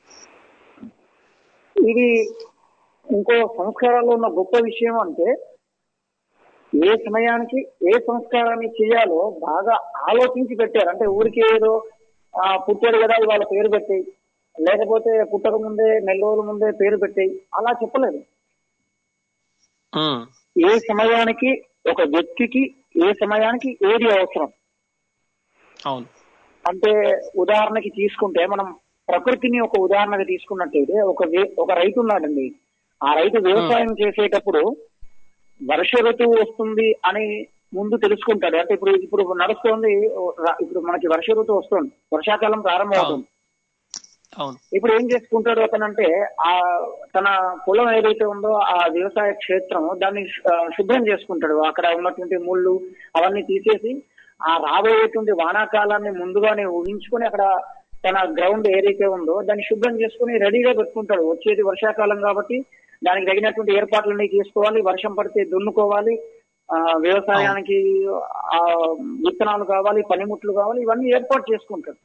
ఇది ఇంకో సంస్కారాల్లో ఉన్న గొప్ప విషయం అంటే ఏ సమయానికి ఏ సంస్కారాన్ని చేయాలో బాగా ఆలోచించి పెట్టారు అంటే ఊరికే ఏదో ఆ, పుట్టాడు కదా ఇవాళ పేరు పెట్టేయి లేకపోతే పుట్టక ముందే నెల రోజుల ముందే పేరు పెట్టేయి అలా చెప్పలేదు ఉమ్, ఏ సమయానికి ఒక వ్యక్తికి ఏ సమయానికి ఏది అవసరం అవును అంటే ఉదాహరణకి తీసుకుంటే మనం ప్రకృతిని ఒక ఉదాహరణగా తీసుకున్నట్టయితే ఒక వే- ఒక రైతు ఉన్నాడండి ఆ రైతు వ్యవసాయం చేసేటప్పుడు వర్ష ఋతువు వస్తుంది అని ముందు తెలుసుకుంటాడు అంటే ఇప్పుడు ఇప్పుడు నడుస్తోంది రా- ఇప్పుడు మనకి వర్ష ఋతువు వస్తుంది వర్షాకాలం ప్రారంభం అవుతుంది అవును ఇప్పుడు ఏం చేసుకుంటాడు అతనంటే ఆ తన పొలం ఏదైతే ఉందో ఆ వ్యవసాయ క్షేత్రం దాన్ని ఆ, శుభ్రం చేసుకుంటాడు అక్కడ ఉన్నటువంటి ముళ్ళు అవన్నీ తీసేసి ఆ రాబోయేటువంటి వానాకాలాన్ని ముందుగానే ఊహించుకొని అక్కడ తన గ్రౌండ్ ఏదైతే ఉందో దాన్ని శుభ్రం చేసుకుని రెడీగా పెట్టుకుంటాడు వచ్చేది వర్షాకాలం కాబట్టి దానికి తగినటువంటి ఏర్పాట్లన్నీ చేసుకోవాలి వర్షం పడితే దున్నుకోవాలి ఆ వ్యవసాయానికి ఆ విత్తనాలు కావాలి పనిముట్లు కావాలి ఇవన్నీ ఏర్పాటు చేసుకుంటాడు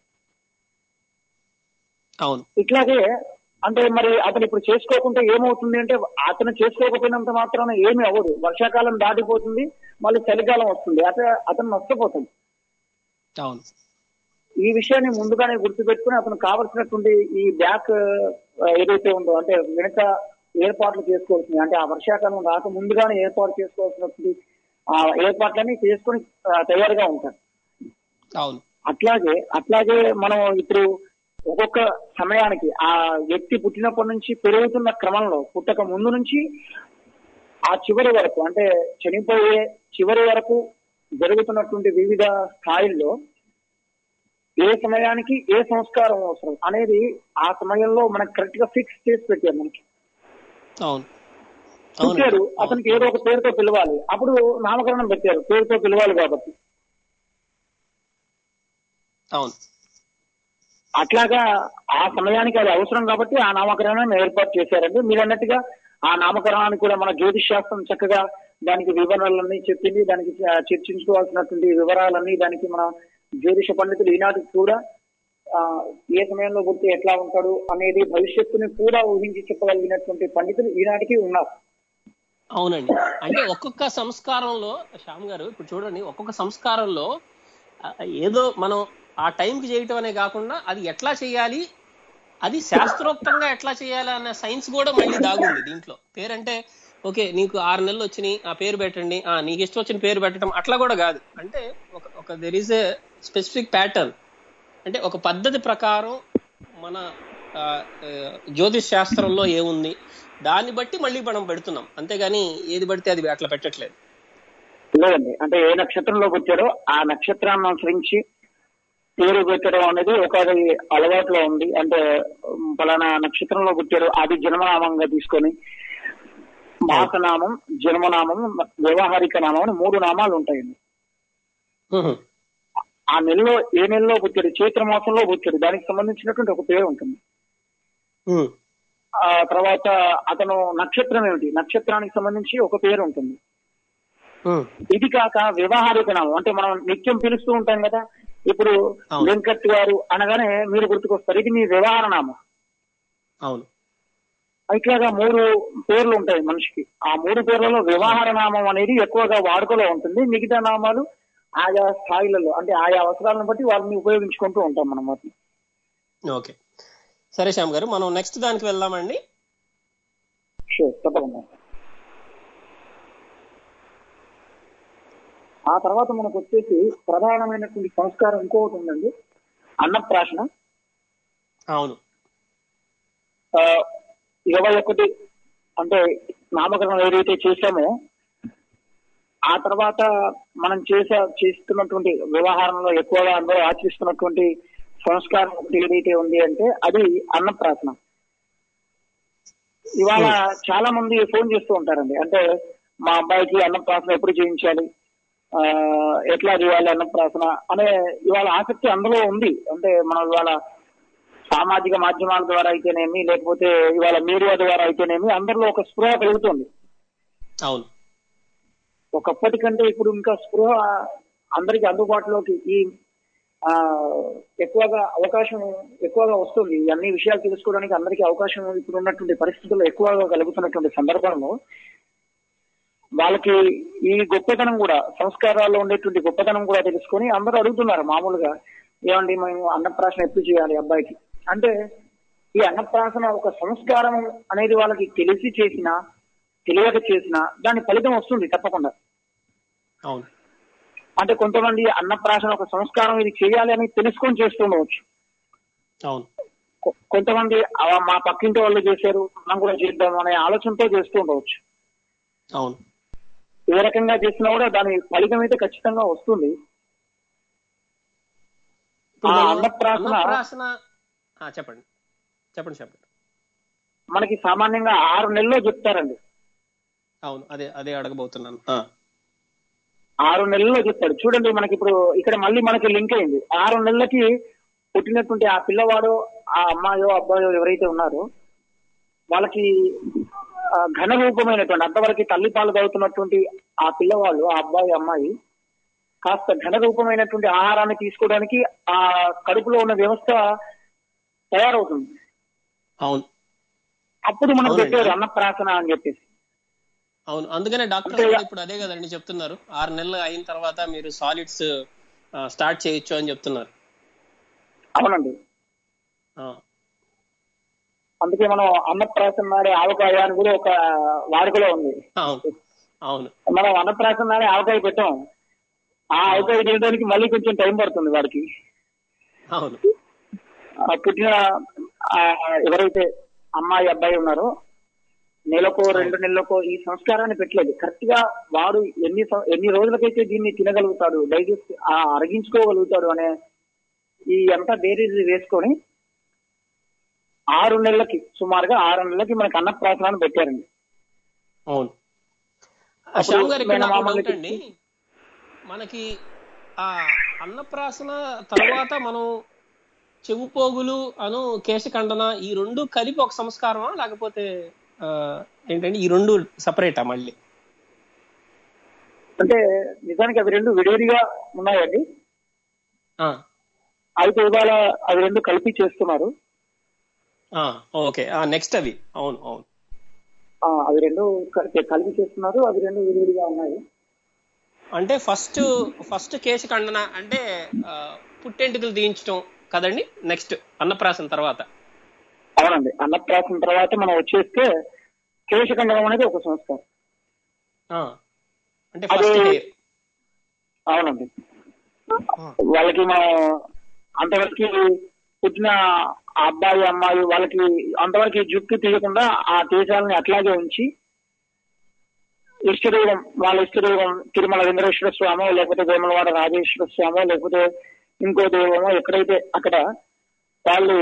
అవును ఇట్లాగే అంటే మరి అతను ఇప్పుడు చేసుకోకుంటే ఏమవుతుంది అంటే అతను చేసుకోకపోయినంత మాత్రాన ఏమీ అవ్వదు వర్షాకాలం దాటిపోతుంది మళ్ళీ చలికాలం వస్తుంది అత అతను నష్టపోతుంది అవును ఈ విషయాన్ని ముందుగానే గుర్తుపెట్టుకుని అతను కావలసినటువంటి ఈ బ్యాక్ ఆ, ఏదైతే ఉందో అంటే వెనుక ఏర్పాట్లు చేసుకోవాల్సింది అంటే ఆ వర్షాకాలం రాక ముందుగానే ఏర్పాటు చేసుకోవాల్సినటువంటి ఆ ఏర్పాట్లన్నీ చేసుకుని ఆ, తయారుగా ఉంటారు అవును అట్లాగే అట్లాగే మనం ఇప్పుడు ఒక్కొక్క సమయానికి ఆ వ్యక్తి పుట్టినప్పటి నుంచి పెరుగుతున్న క్రమంలో పుట్టక ముందు నుంచి ఆ చివరి వరకు అంటే చనిపోయే చివరి వరకు జరుగుతున్నటువంటి వివిధ స్థాయిల్లో ఏ సమయానికి ఏ సంస్కారం అవసరం అనేది ఆ సమయంలో మనకు కరెక్ట్ గా ఫిక్స్ చేసి పెట్టారు మనకి అవును పుట్టాడు అతనికి ఏదో ఒక పేరుతో పిలవాలి అప్పుడు నామకరణం పెట్టారు పేరుతో పిలవాలి కాబట్టి అవును అట్లాగా ఆ సమయానికి అది అవసరం కాబట్టి ఆ నామకరణాన్ని ఏర్పాటు చేశారండి మీరు అన్నట్టుగా ఆ నామకరణానికి కూడా మన జ్యోతిష్ శాస్త్రం చక్కగా దానికి వివరాలన్నీ చెప్పింది దానికి చ- చర్చించుకోవాల్సినటువంటి వివరాలన్నీ దానికి మన జ్యోతిష పండితులు ఈనాటికి కూడా ఆ, ఏ సమయంలో పుడితే ఎట్లా ఉంటాడు అనేది భవిష్యత్తుని కూడా ఊహించి చెప్పగలిగినటువంటి పండితులు ఈనాటికి ఉన్నారు అవునండి అంటే ఒక్కొక్క సంస్కారంలో శ్యామ్ గారు ఇప్పుడు చూడండి ఒక్కొక్క సంస్కారంలో ఆ, ఏదో మనం ఆ టైంకి చేయటం అనే కాకుండా అది ఎట్లా చేయాలి అది శాస్త్రోక్తంగా ఎట్లా చేయాలి అన్న సైన్స్ కూడా మళ్ళీ దాగుంది దీంట్లో పేరంటే ఓకే నీకు ఆరు నెలలు వచ్చినాయి ఆ పేరు పెట్టండి ఆ నీకు ఇష్టం వచ్చిన పేరు పెట్టడం అట్లా కూడా కాదు అంటే ఒక ఒక there is a specific pattern అంటే ఒక పద్ధతి ప్రకారం మన ఆ, ఆ, జ్యోతిష్ శాస్త్రంలో ఏముంది దాన్ని బట్టి మళ్ళీ మనం పెడుతున్నాం అంతేగాని ఏది పడితే అది అట్లా పెట్టట్లేదు లేదండి అంటే ఏ నక్షత్రంలో పుట్టాడో ఆ నక్షత్రాన్ని అనుసరించి పేరు పెట్టడం అనేది ఒక అది అలవాటులో ఉంది అంటే ఉమ్, పలానా నక్షత్రంలో పుట్టాడు అది జన్మనామంగా తీసుకొని మాసనామం జన్మనామం వ్యవహారిక నామం అని మూడు నామాలు ఉంటాయండి ఉహు. ఆ నెలలో ఏ నెలలో పుట్టాడు చైత్ర మాసంలో పుట్టాడు దానికి సంబంధించినటువంటి ఒక పేరు ఉంటుంది ఉహు. ఆ తర్వాత అతను నక్షత్రం ఏమిటి నక్షత్రానికి సంబంధించి ఒక పేరు ఉంటుంది ఉహు. ఇది కాక వ్యవహారిక నామం అంటే మనం నిత్యం పిలుస్తూ ఉంటాం కదా ఇప్పుడు అవును. వెంకట్ గారు అనగానే మీరు గుర్తుకొస్తారు ఇది మీ వ్యవహార నామం అవును ఇట్లాగా మూడు పేర్లు ఉంటాయి మనిషికి ఆ మూడు పేర్లలో వ్యవహార నామం అనేది ఎక్కువగా వాడుకలో ఉంటుంది మిగతా నామాలు ఆయా స్థాయిలలో అంటే ఆయా అవసరాలను బట్టి వాళ్ళని ఉపయోగించుకుంటూ ఉంటాం మనం వాటిని ఓకే సరే శ్యామ్ గారు మనం నెక్స్ట్ దానికి వెళ్దామండి షూర్ తప్పకుండా ఆ తర్వాత మనకు వచ్చేసి ప్రధానమైనటువంటి సంస్కారం ఇంకొకటి ఉందండి అన్నప్రాశన అవును ఆ, ఇరవై ఒకటి అంటే నామకరణం ఏదైతే చేశామో ఆ తర్వాత మనం చేసే చేస్తున్నటువంటి వ్యవహారంలో ఎక్కువగా అందరూ ఆచరిస్తున్నటువంటి సంస్కారం ఒకటి ఏదైతే ఉంది అంటే అది అన్నప్రాసన ఇవాళ చాలా మంది ఫోన్ చేస్తూ ఉంటారండి అంటే మా అబ్బాయికి అన్నప్రాసన ఎప్పుడు చేయించాలి ఆ ఎట్లా చేయాలి అన్నప్రాసన అనే ఇవాళ ఆసక్తి అందులో ఉంది అంటే మనం ఇవాళ సామాజిక మాధ్యమాల ద్వారా అయితేనేమి లేకపోతే ఇవాళ మీడియా ద్వారా అయితేనేమి అందరిలో ఒక స్పృహ కలుగుతుంది అవును ఒకప్పటికంటే ఇప్పుడు ఇంకా స్పృహ అందరికి అందుబాటులోకి ఈ ఆ ఎక్కువగా అవకాశం ఎక్కువగా వస్తుంది ఈ అన్ని విషయాలు తెలుసుకోవడానికి అందరికీ అవకాశం ఇప్పుడు ఉన్నటువంటి పరిస్థితుల్లో ఎక్కువగా కలుగుతున్నటువంటి సందర్భంలో వాళ్ళకి ఈ గొప్పతనం కూడా సంస్కారాల్లో ఉండేటువంటి గొప్పతనం కూడా తెలుసుకొని అందరూ అడుగుతున్నారు మామూలుగా ఏమండి మేము అన్నప్రాసన ఎప్పుడు చేయాలి అబ్బాయికి అంటే ఈ అన్నప్రాసన ఒక సంస్కారం అనేది వాళ్ళకి తెలిసి చేసినా తెలియక చేసినా దాని ఫలితం వస్తుంది తప్పకుండా అవును అంటే కొంతమంది అన్నప్రాసన ఒక సంస్కారం ఇది చేయాలి అని తెలుసుకొని చేస్తూ ఉండవచ్చు అవును కొ- కొంతమంది "ఆ, మా పక్కింటి వాళ్ళు చేశారు మనం కూడా చేద్దాం అనే ఆలోచనతో చేస్తూ ఉండవచ్చు అవును ఏ రకంగా చేసినా కూడా దాని ఫలితం అయితే ఖచ్చితంగా వస్తుంది ఇప్పుడు ఆ మనం అన్నప్రాసన అన్నప్రాసన ఆ, చెప్పండి చెప్పండి చెప్పండి మనకి సామాన్యంగా ఆరు నెలల్లో చెప్తారండి అవును అదే అదే అడగబోతున్నాను ఆ, ఆరు నెలల్లో చెప్తాడు చూడండి మనకి ఇప్పుడు ఇక్కడ మళ్ళీ మనకి లింక్ అయింది ఆరు నెలలకి పుట్టినటువంటి ఆ పిల్లవాడు ఆ అమ్మాయో అబ్బాయో ఎవరైతే ఉన్నారో వాళ్ళకి ఆ, ఘన రూపమైనటువంటి అంతవరకు తల్లి పాలు తాగుతున్నటువంటి ఆ పిల్లవాళ్ళు ఆ అబ్బాయి అమ్మాయి కాస్త ఘన రూపమైనటువంటి ఆహారాన్ని తీసుకోవడానికి ఆ కడుపులో ఉన్న వ్యవస్థ తయారవుతుంది అవును అప్పుడు మనం అవునండి. పెట్టారు అన్నప్రాసన అని చెప్పేసి అవును అందుకనే డాక్టర్ అంటే- కూడా ఇప్పుడు అదే కదండి చెప్తున్నారు ఆరు నెలలు అయిన తర్వాత మీరు సాలిడ్స్ స్టార్ట్ చేయొచ్చు అని చెప్తున్నారు అవునండి ఆ, అందుకే మనం అన్నప్రాసన నాడే ఆవకాయ అని కూడా ఒక వాడుకలో ఉంది అవును అవును మనం అన్నప్రాసన నాడే ఆవకాయ పెట్టాం ఆ ఆవకాయ చేయడానికి మళ్ళీ కొంచెం టైం పడుతుంది వాడికి అవును ఆ పుట్టిన ఆ, ఎవరైతే అమ్మాయి అబ్బాయి ఉన్నారో నెలకో రెండు నెలలకో ఈ సంస్కారాన్ని పెట్టలేదు కరెక్ట్ గా వాడు ఎన్ని సం- ఎన్ని రోజులకైతే దీన్ని తినగలుగుతాడు డైజెస్ట్ అరిగించుకోగలుగుతాడు అనే ఈ అంతా బేరీజ్ వేసుకొని ఆరు నెలలకి సుమారుగా ఆరు నెలలకి మనకి అన్నప్రాసనాన్ని పెట్టారండి అవును ఆ, అప్పుడు శ్యామ్ గారు ఇక్కడ నాకు మేనమామలకి డౌట్ అండి మనకి ఆ అన్నప్రాసన తర్వాత మనం చెవు పోగులు అను కేశఖండన ఈ రెండు కలిపి ఒక సంస్కారమా లేకపోతే ఆ, ఏంటంటే ఈ రెండు సపరేటా మళ్ళీ అంటే నిజానికి అవి రెండు విడివిడిగా ఉన్నాయండి ఆ, అయితే ఇవాళ అవి రెండు కలిపి చేస్తున్నారు ఆ, ఓకే నెక్స్ట్ అవి అవును అవును ఆ, అవి రెండు కలిపి కలిపి చేస్తున్నారు అవి రెండు విడివిడిగా ఉన్నాయి అంటే ఫస్ట్ ఫస్ట్ కేశఖండన అంటే ఆ, పుట్టెంటుకలు తీయించడం కదండి నెక్స్ట్ అన్నప్రాసన తర్వాత అవునండి అన్నప్రాసన తర్వాత మనం వచ్చేస్తే కేశఖండనం అనేది ఒక సంస్కారం ఆ, అంటే ఫస్ట్ అదే- హెయిర్ అవునండి వాళ్ళకి మనం అంతవరకు పుట్టిన ఆ అబ్బాయి అమ్మాయి వాళ్ళకి అంతవరకు జుట్టు తీయకుండా ఆ దేశాలని అట్లాగే ఉంచి ఇష్టదైవం వాళ్ళ ఇష్టదైవం తిరుమల వెంకటేశ్వర స్వామో లేకపోతే వేములవాడ రాజేశ్వర స్వామో లేకపోతే ఇంకో దైవమో ఎక్కడైతే అక్కడ వాళ్ళు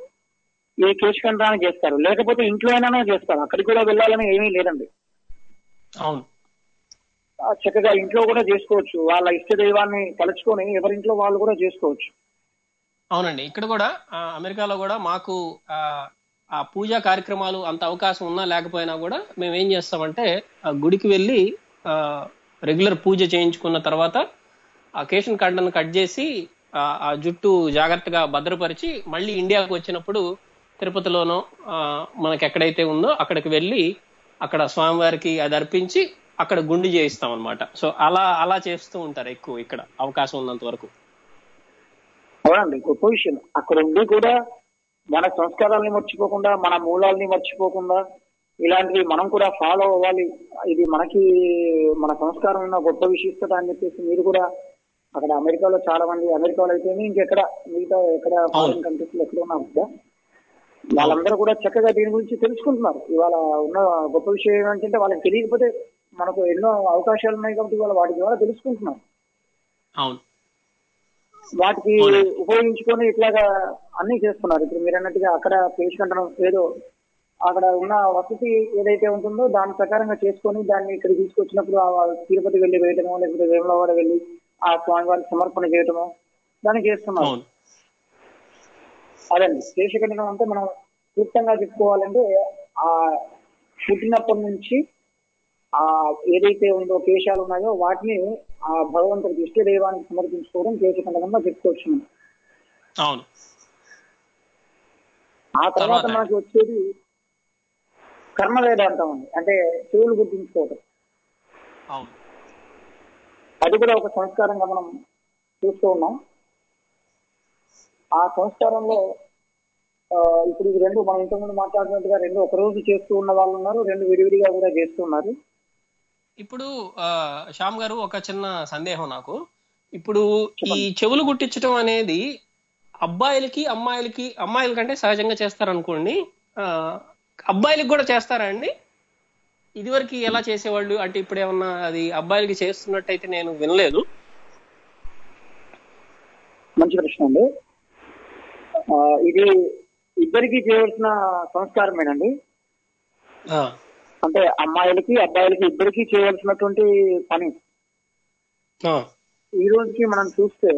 ఏ కేశఖండాన్ని చేస్తారు లేకపోతే ఇంట్లో అయినా చేస్తారు అక్కడికి కూడా వెళ్ళాలని ఏమీ లేదండి అవును ఆ చక్కగా ఇంట్లో కూడా చేసుకోవచ్చు వాళ్ళ ఇష్ట దైవాన్ని తలుచుకొని ఎవరింట్లో వాళ్ళు కూడా చేసుకోవచ్చు అవునండి ఇక్కడ కూడా ఆ, అమెరికాలో కూడా మాకు ఆ, ఆ పూజా కార్యక్రమాలు అంత అవకాశం ఉన్నా లేకపోయినా కూడా మేము ఏం చేస్తామంటే ఆ గుడికి వెళ్ళి రెగ్యులర్ పూజ చేయించుకున్న తర్వాత ఆ కేషన్ కండను కట్ చేసి ఆ ఆ జుట్టు జాగ్రత్తగా భద్రపరిచి మళ్ళీ ఇండియాకు వచ్చినప్పుడు తిరుపతిలోనో ఆ, మనకి ఎక్కడైతే ఉందో అక్కడికి వెళ్ళి అక్కడ స్వామివారికి అది అర్పించి అక్కడ గుండి చేయిస్తాం అనమాట సో అలా అలా చేస్తూ ఉంటారు ఎక్కువ ఇక్కడ అవకాశం ఉన్నంత వరకు అవునండి గొప్ప విషయం అక్కడ ఉండి కూడా మన సంస్కారాల్ని మర్చిపోకుండా మన మూలాల్ని మర్చిపోకుండా ఇలాంటివి మనం కూడా ఫాలో అవ్వాలి ఇది మనకి మన సంస్కారం ఉన్న గొప్ప విశిష్టత అని చెప్పేసి మీరు కూడా అక్కడ అమెరికాలో చాలా మంది అమెరికాలో అయితే ఇంకెక్కడ మిగతా ఎక్కడ ఫారిన్ కంట్రీస్ లో ఎక్కడ ఉన్నా కూడా వాళ్ళందరూ కూడా చక్కగా దీని గురించి తెలుసుకుంటున్నారు ఇవాళ ఉన్న గొప్ప విషయం ఏంటంటే వాళ్ళకి తెలియకపోతే మనకు ఎన్నో అవకాశాలు ఉన్నాయి కాబట్టి ఇవాళ వాటి ద్వారా తెలుసుకుంటున్నారు అవును వాటికి అవునండి. ఉపయోగించుకొని ఇట్లాగా అన్ని చేస్తున్నారు ఇప్పుడు మీరు అన్నట్టుగా అక్కడ పేషెంట్ ఏదో అక్కడ ఉన్న వసతి ఏదైతే ఉంటుందో దాని ప్రకారంగా చేసుకొని దాన్ని ఇక్కడ తీసుకొచ్చినప్పుడు ఆ తిరుపతి వెళ్ళి వేయటమో లేకపోతే వేములవాడ వెళ్ళి ఆ స్వామివారికి సమర్పణ చేయటమో దాన్ని చేస్తున్నారు అవును అదండి కేశఖండనం అంటే మనం క్లుప్తంగా చెప్పుకోవాలంటే ఆ పుట్టినప్పటి నుంచి ఆ ఏదైతే ఉందో కేశాలు ఉన్నాయో వాటిని ఆ భగవంతుడికి ఇష్ట దైవానికి సమర్పించుకోవడం కేశఖండనంగా చెప్పుకోవచ్చు మనం. అవును ఆ తర్వాత తర్వాత? మనకి వచ్చేది కర్మ వేదాంతం ఉంది అంటే చెవులు గుర్తించుకోవడం అవును అది కూడా ఒక సంస్కారంగా మనం చూస్తూ ఉన్నాం ఆ సంస్కారంలో ఆ, ఇప్పుడు ఇది రెండు మనం ఇంతకుముందు మాట్లాడినట్టుగా రెండు ఒక రోజు చేస్తూ ఉన్న వాళ్ళు ఉన్నారు రెండు విడివిడిగా కూడా చేస్తున్నారు ఇప్పుడు ఆ, శ్యామ్ గారు ఒక చిన్న సందేహం నాకు ఇప్పుడు ఈ చెవులు గుట్టించడం అనేది అబ్బాయిలకి అమ్మాయిలకి అమ్మాయిల కంటే సహజంగా చేస్తారనుకోండి ఆ, అబ్బాయిలకి కూడా చేస్తారా అండి ఇదివరకు ఎలా చేసేవాళ్ళు అంటే ఇప్పుడు ఏమన్నా అది అబ్బాయిలకి చేస్తున్నట్టయితే నేను వినలేదు మంచి ప్రశ్న అండి ఆ, ఇది ఇద్దరికి చేయవలసిన సంస్కారమేనండి ఆ, అంటే అమ్మాయిలకి అబ్బాయిలకి ఇద్దరికి చేయవలసినటువంటి పని ఆ, ఈ రోజుకి మనం చూస్తే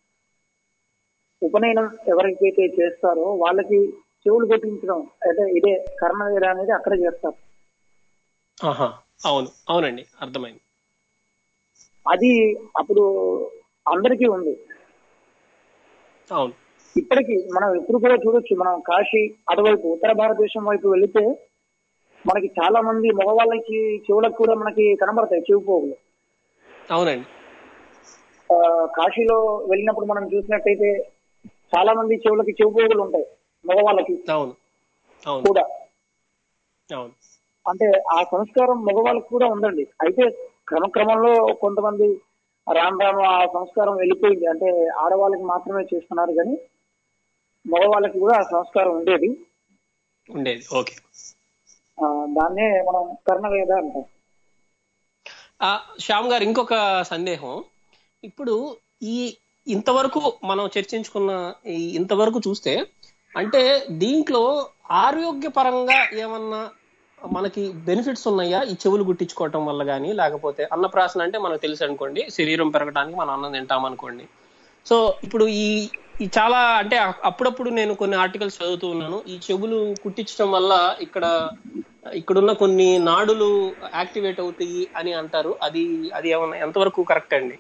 ఉపనయనం ఎవరికైతే చేస్తారో వాళ్ళకి చెవులు కొట్టించడం అంటే ఇదే కర్మవీర అనేది అక్కడ చేస్తారు ఆహా అవును అవునండి అర్థమైంది అది అప్పుడు అందరికీ ఉంది అవును ఇప్పటికి మనం ఎప్పుడు కూడా చూడొచ్చు మనం కాశీ అటువైపు ఉత్తర భారతదేశం వైపు వెళితే మనకి చాలా మంది మగవాళ్ళకి చెవులకు కూడా మనకి కనబడతాయి చెవి పోగులు అవునండి ఆ, కాశీలో వెళ్ళినప్పుడు మనం చూసినట్టయితే చాలా మంది చెవులకి చెవి పోగులు ఉంటాయి మగవాళ్ళకి అవును అవును కూడా అవును అంటే ఆ సంస్కారం మగవాళ్ళకి కూడా ఉందండి అయితే క్రమక్రమంలో కొంతమంది రాను రాను ఆ సంస్కారం వెళ్ళిపోయింది అంటే ఆడవాళ్ళకి మాత్రమే చేస్తున్నారు కానీ మగవాళ్ళకి కూడా ఆ సంస్కారం ఉండేది ఉండేది ఓకే ఆ, దాన్నే మనం కర్ణవేద అంటాం ఆ, శ్యామ్ గారు ఇంకొక సందేహం ఇప్పుడు ఈ ఇంతవరకు మనం చర్చించుకున్న ఈ ఇంతవరకు చూస్తే అంటే దీంట్లో ఆరోగ్యపరంగా ఏమన్నా మనకి బెనిఫిట్స్ ఉన్నాయా ఈ చెవులు గుట్టించుకోవటం వల్ల కానీ లేకపోతే అన్నప్రాసన అంటే మనకు తెలుసు అనుకోండి శరీరం పెరగడానికి మనం అన్నం తింటాం అనుకోండి సో ఇప్పుడు ఈ ఈ చాలా అంటే అ- అప్పుడప్పుడు నేను కొన్ని ఆర్టికల్స్ చదువుతూ ఉన్నాను ఈ చెవులు కుట్టించడం వల్ల ఇక్కడ ఇక్కడున్న కొన్ని నాడులు యాక్టివేట్ అవుతాయి అని అంటారు అది అది ఏమన్నా ఎంతవరకు కరెక్ట్ అండి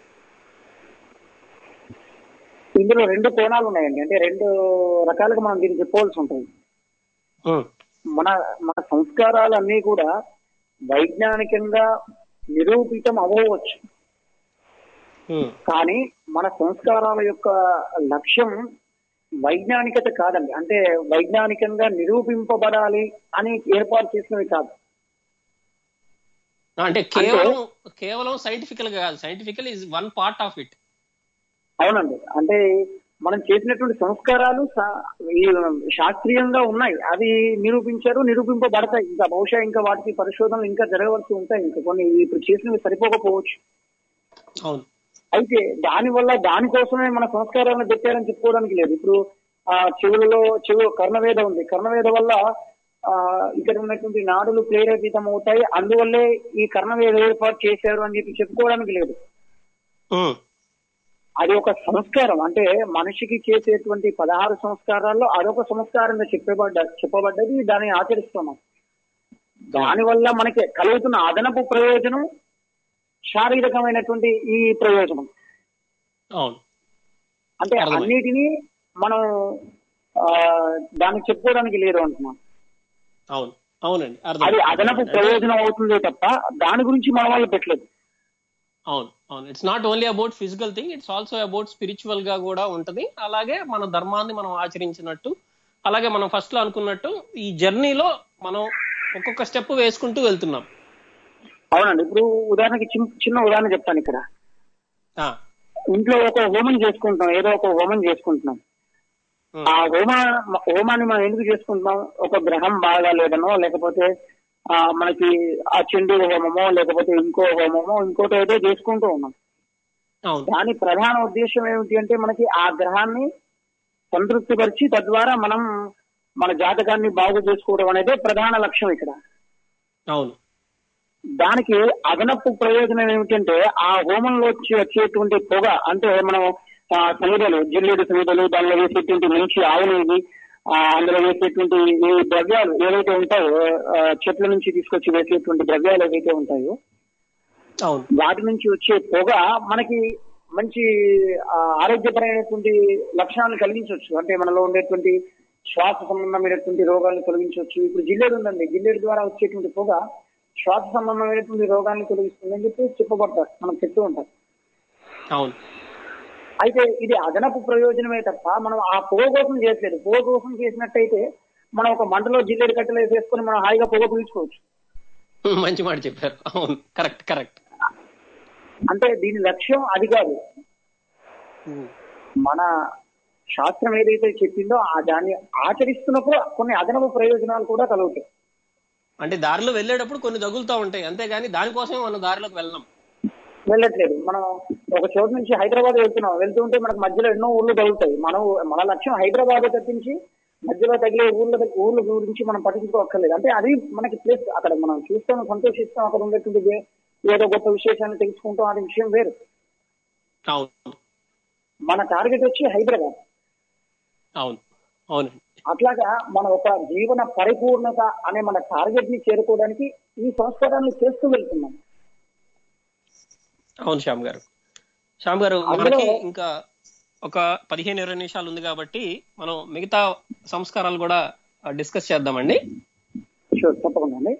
ఇందులో రెండు కోణాలు ఉన్నాయండి అంటే రెండు రకాలుగా మనం దీన్ని చెప్పుకోవాల్సి ఉంటుంది ఉమ్, మన మన సంస్కారాలు అన్నీ కూడా వైజ్ఞానికంగా నిరూపితం అవ్వవచ్చు ఉమ్, కానీ మన సంస్కారాల యొక్క లక్ష్యం వైజ్ఞానికత కాదండి అంటే వైజ్ఞానికంగా నిరూపింపబడాలి అని ఏర్పాటు చేసినవి కాదు అంటే కేవలం కేవలం సైంటిఫికల్ గా కాదు scientifical is one part of it అవునండి అంటే మనం చేసినటువంటి సంస్కారాలు సా- ఈ శాస్త్రీయంగా ఉన్నాయి అది నిరూపించారు నిరూపింపబడతాయి ఇంకా బహుశా ఇంకా వాటికి పరిశోధనలు ఇంకా జరగవలసి ఉంటాయి ఇంకా కొన్ని ఇప్పుడు చేసినవి సరిపోకపోవచ్చు అవును అయితే దాని వల్ల దానికోసమే మన సంస్కారాలను పెట్టారని చెప్పుకోవడానికి లేదు ఇప్పుడు ఆ చెవులలో చెవు కర్ణవేద ఉంది కర్ణవేద వల్ల ఆ ఇక్కడ ఉన్నటువంటి నాడులు ప్రేరేపితం అవుతాయి అందువల్లే ఈ కర్ణవేద ఏర్పాటు చేశారు అని చెప్పి చెప్పుకోవడానికి లేదు ఉమ్, అది ఒక సంస్కారం అంటే మనిషికి చేసేటువంటి పదహారు సంస్కారాల్లో అదొక సంస్కారంగా చెప్పబడ్డ చెప్పబడ్డది దాన్ని ఆచరిస్తున్నాం దానివల్ల మనకి కలుగుతున్న అదనపు ప్రయోజనం శారీరకమైనటువంటి ఈ ప్రయోజనం అవును అంటే అర్థమైంది. అన్నిటినీ మనం ఆ దాన్ని చెప్పుకోవడానికి లేదు అంటున్నాం అవును అవునండి అది అర్థం అదనపు ప్రయోజనం అవుతుందే తప్ప దాని గురించి మన వాళ్ళు పెట్టలేదు అవును అవును it's not only about physical thing it's also about spiritual గా కూడా ఉంటది అలాగే మన ధర్మాన్ని మనం ఆచరించినట్టు అలాగే మనం ఫస్ట్ లో అనుకున్నట్టు ఈ జర్నీలో మనం ఒక్కొక్క స్టెప్ వేసుకుంటూ వెళ్తున్నాం అవునండి ఇప్పుడు ఉదాహరణకి చిన్న- చిన్న ఉదాహరణ చెప్తాను ఇక్కడ ఆ, ఇంట్లో ఒక హోమం చేసుకుంటాం ఏదో ఒక హోమం చేసుకుంటున్నాం ఉమ్, ఆ హోమ హోమాన్ని మనం ఎందుకు చేసుకుంటున్నాం ఒక గ్రహం బాగా లేదనో లేకపోతే ఆ మనకి ఆ చెండు హోమమో లేకపోతే ఇంకో హోమమో ఇంకోటి ఏదో చేసుకుంటూ ఉన్నాం అవును దాని ప్రధాన ఉద్దేశం ఏమిటి అంటే మనకి ఆ గ్రహాన్ని సంతృప్తిపరిచి తద్వారా మనం మన జాతకాన్ని బాగు చేసుకోవడం అనేది ప్రధాన లక్ష్యం ఇక్కడ అవును దానికి అదనపు ప్రయోజనం ఏమిటంటే ఆ హోమంలో వచ్చి వచ్చేటువంటి పొగ అంటే మనం ఆ, సమిధలు జిల్లేడు సమిధలు దానిలో వేసేటువంటి మంచి ఆవునేది ఆ, అందులో వేసేటువంటి ఈ ద్రవ్యాలు ఏవైతే ఉంటాయో ఆ, చెట్ల నుంచి తీసుకొచ్చి వేసేటువంటి ద్రవ్యాలు ఏవైతే ఉంటాయో అవును వాటి నుంచి వచ్చే పొగ మనకి మంచి ఆ, ఆరోగ్యపరమైనటువంటి లక్షణాలను కలిగించవచ్చు అంటే మనలో ఉండేటువంటి శ్వాస సంబంధమైనటువంటి రోగాలను తొలగించవచ్చు ఇప్పుడు జిల్లేడు ఉందండి జిల్లేడు ద్వారా వచ్చేటువంటి పొగ శ్వాస సంబంధమైనటువంటి రోగాలను తొలగిస్తుందని చెప్పి చెప్పబడతారు మనం చెప్తూ ఉంటాం అవును అయితే ఇది అదనపు ప్రయోజనమే తప్ప మనం ఆ పొగ కోసం చేయట్లేదు పొగ కోసం చేసినట్టయితే మనం ఒక మంటలో జిల్లేడు కట్టెలు వేసుకొని మనం హాయిగా పొగ పీల్చుకోవచ్చు మంచి మాట చెప్పారు అవును కరెక్ట్ కరెక్ట్ అంటే దీని లక్ష్యం అది కాదు మన శాస్త్రం ఏదైతే చెప్పిందో ఆ దాన్ని ఆచరిస్తున్నప్పుడు కొన్ని అదనపు ప్రయోజనాలు కూడా కలుగుతాయి అంటే దారిలో వెళ్ళేటప్పుడు కొన్ని తగులుతూ ఉంటాయి అంతేగాని దానికోసమే మనం దారిలోకి వెళ్ళాం వెళ్ళట్లేదు మనం ఒక చోటు నుంచి హైదరాబాద్ వెళ్తున్నాం వెళ్తుంటే మనకు మధ్యలో ఎన్నో ఊర్లు తగులుతాయి మనం మన లక్ష్యం హైదరాబాద్ తప్పించి మధ్యలో తగిలే ఊర్ల దగ్గ- ఊర్ల గురించి మనం పట్టించుకోక్కర్లేదు అంటే అది మనకి ప్లేస్ అక్కడ మనం చూస్తాం సంతోషిస్తాం అక్కడ ఉండేటువంటి వే- ఏదో గొప్ప విశేషాన్ని తెలుసుకుంటాం అది విషయం వేరు అవును మన టార్గెట్ వచ్చి హైదరాబాద్ అవును అవునండి అట్లాగా మన ఒక జీవన పరిపూర్ణత అనే మన టార్గెట్ ని చేరుకోవడానికి ఈ సంస్కారాన్ని చేస్తూ వెళ్తున్నాం అవును శ్యామ్ గారు శ్యామ్ గారు అందులో- మనకి ఇంకా ఒక పదిహేను ఇరవై నిమిషాలు ఉంది కాబట్టి మనం మిగతా సంస్కారాలు కూడా డిస్కస్ చేద్దామండి షూర్ తప్పకుండా అండి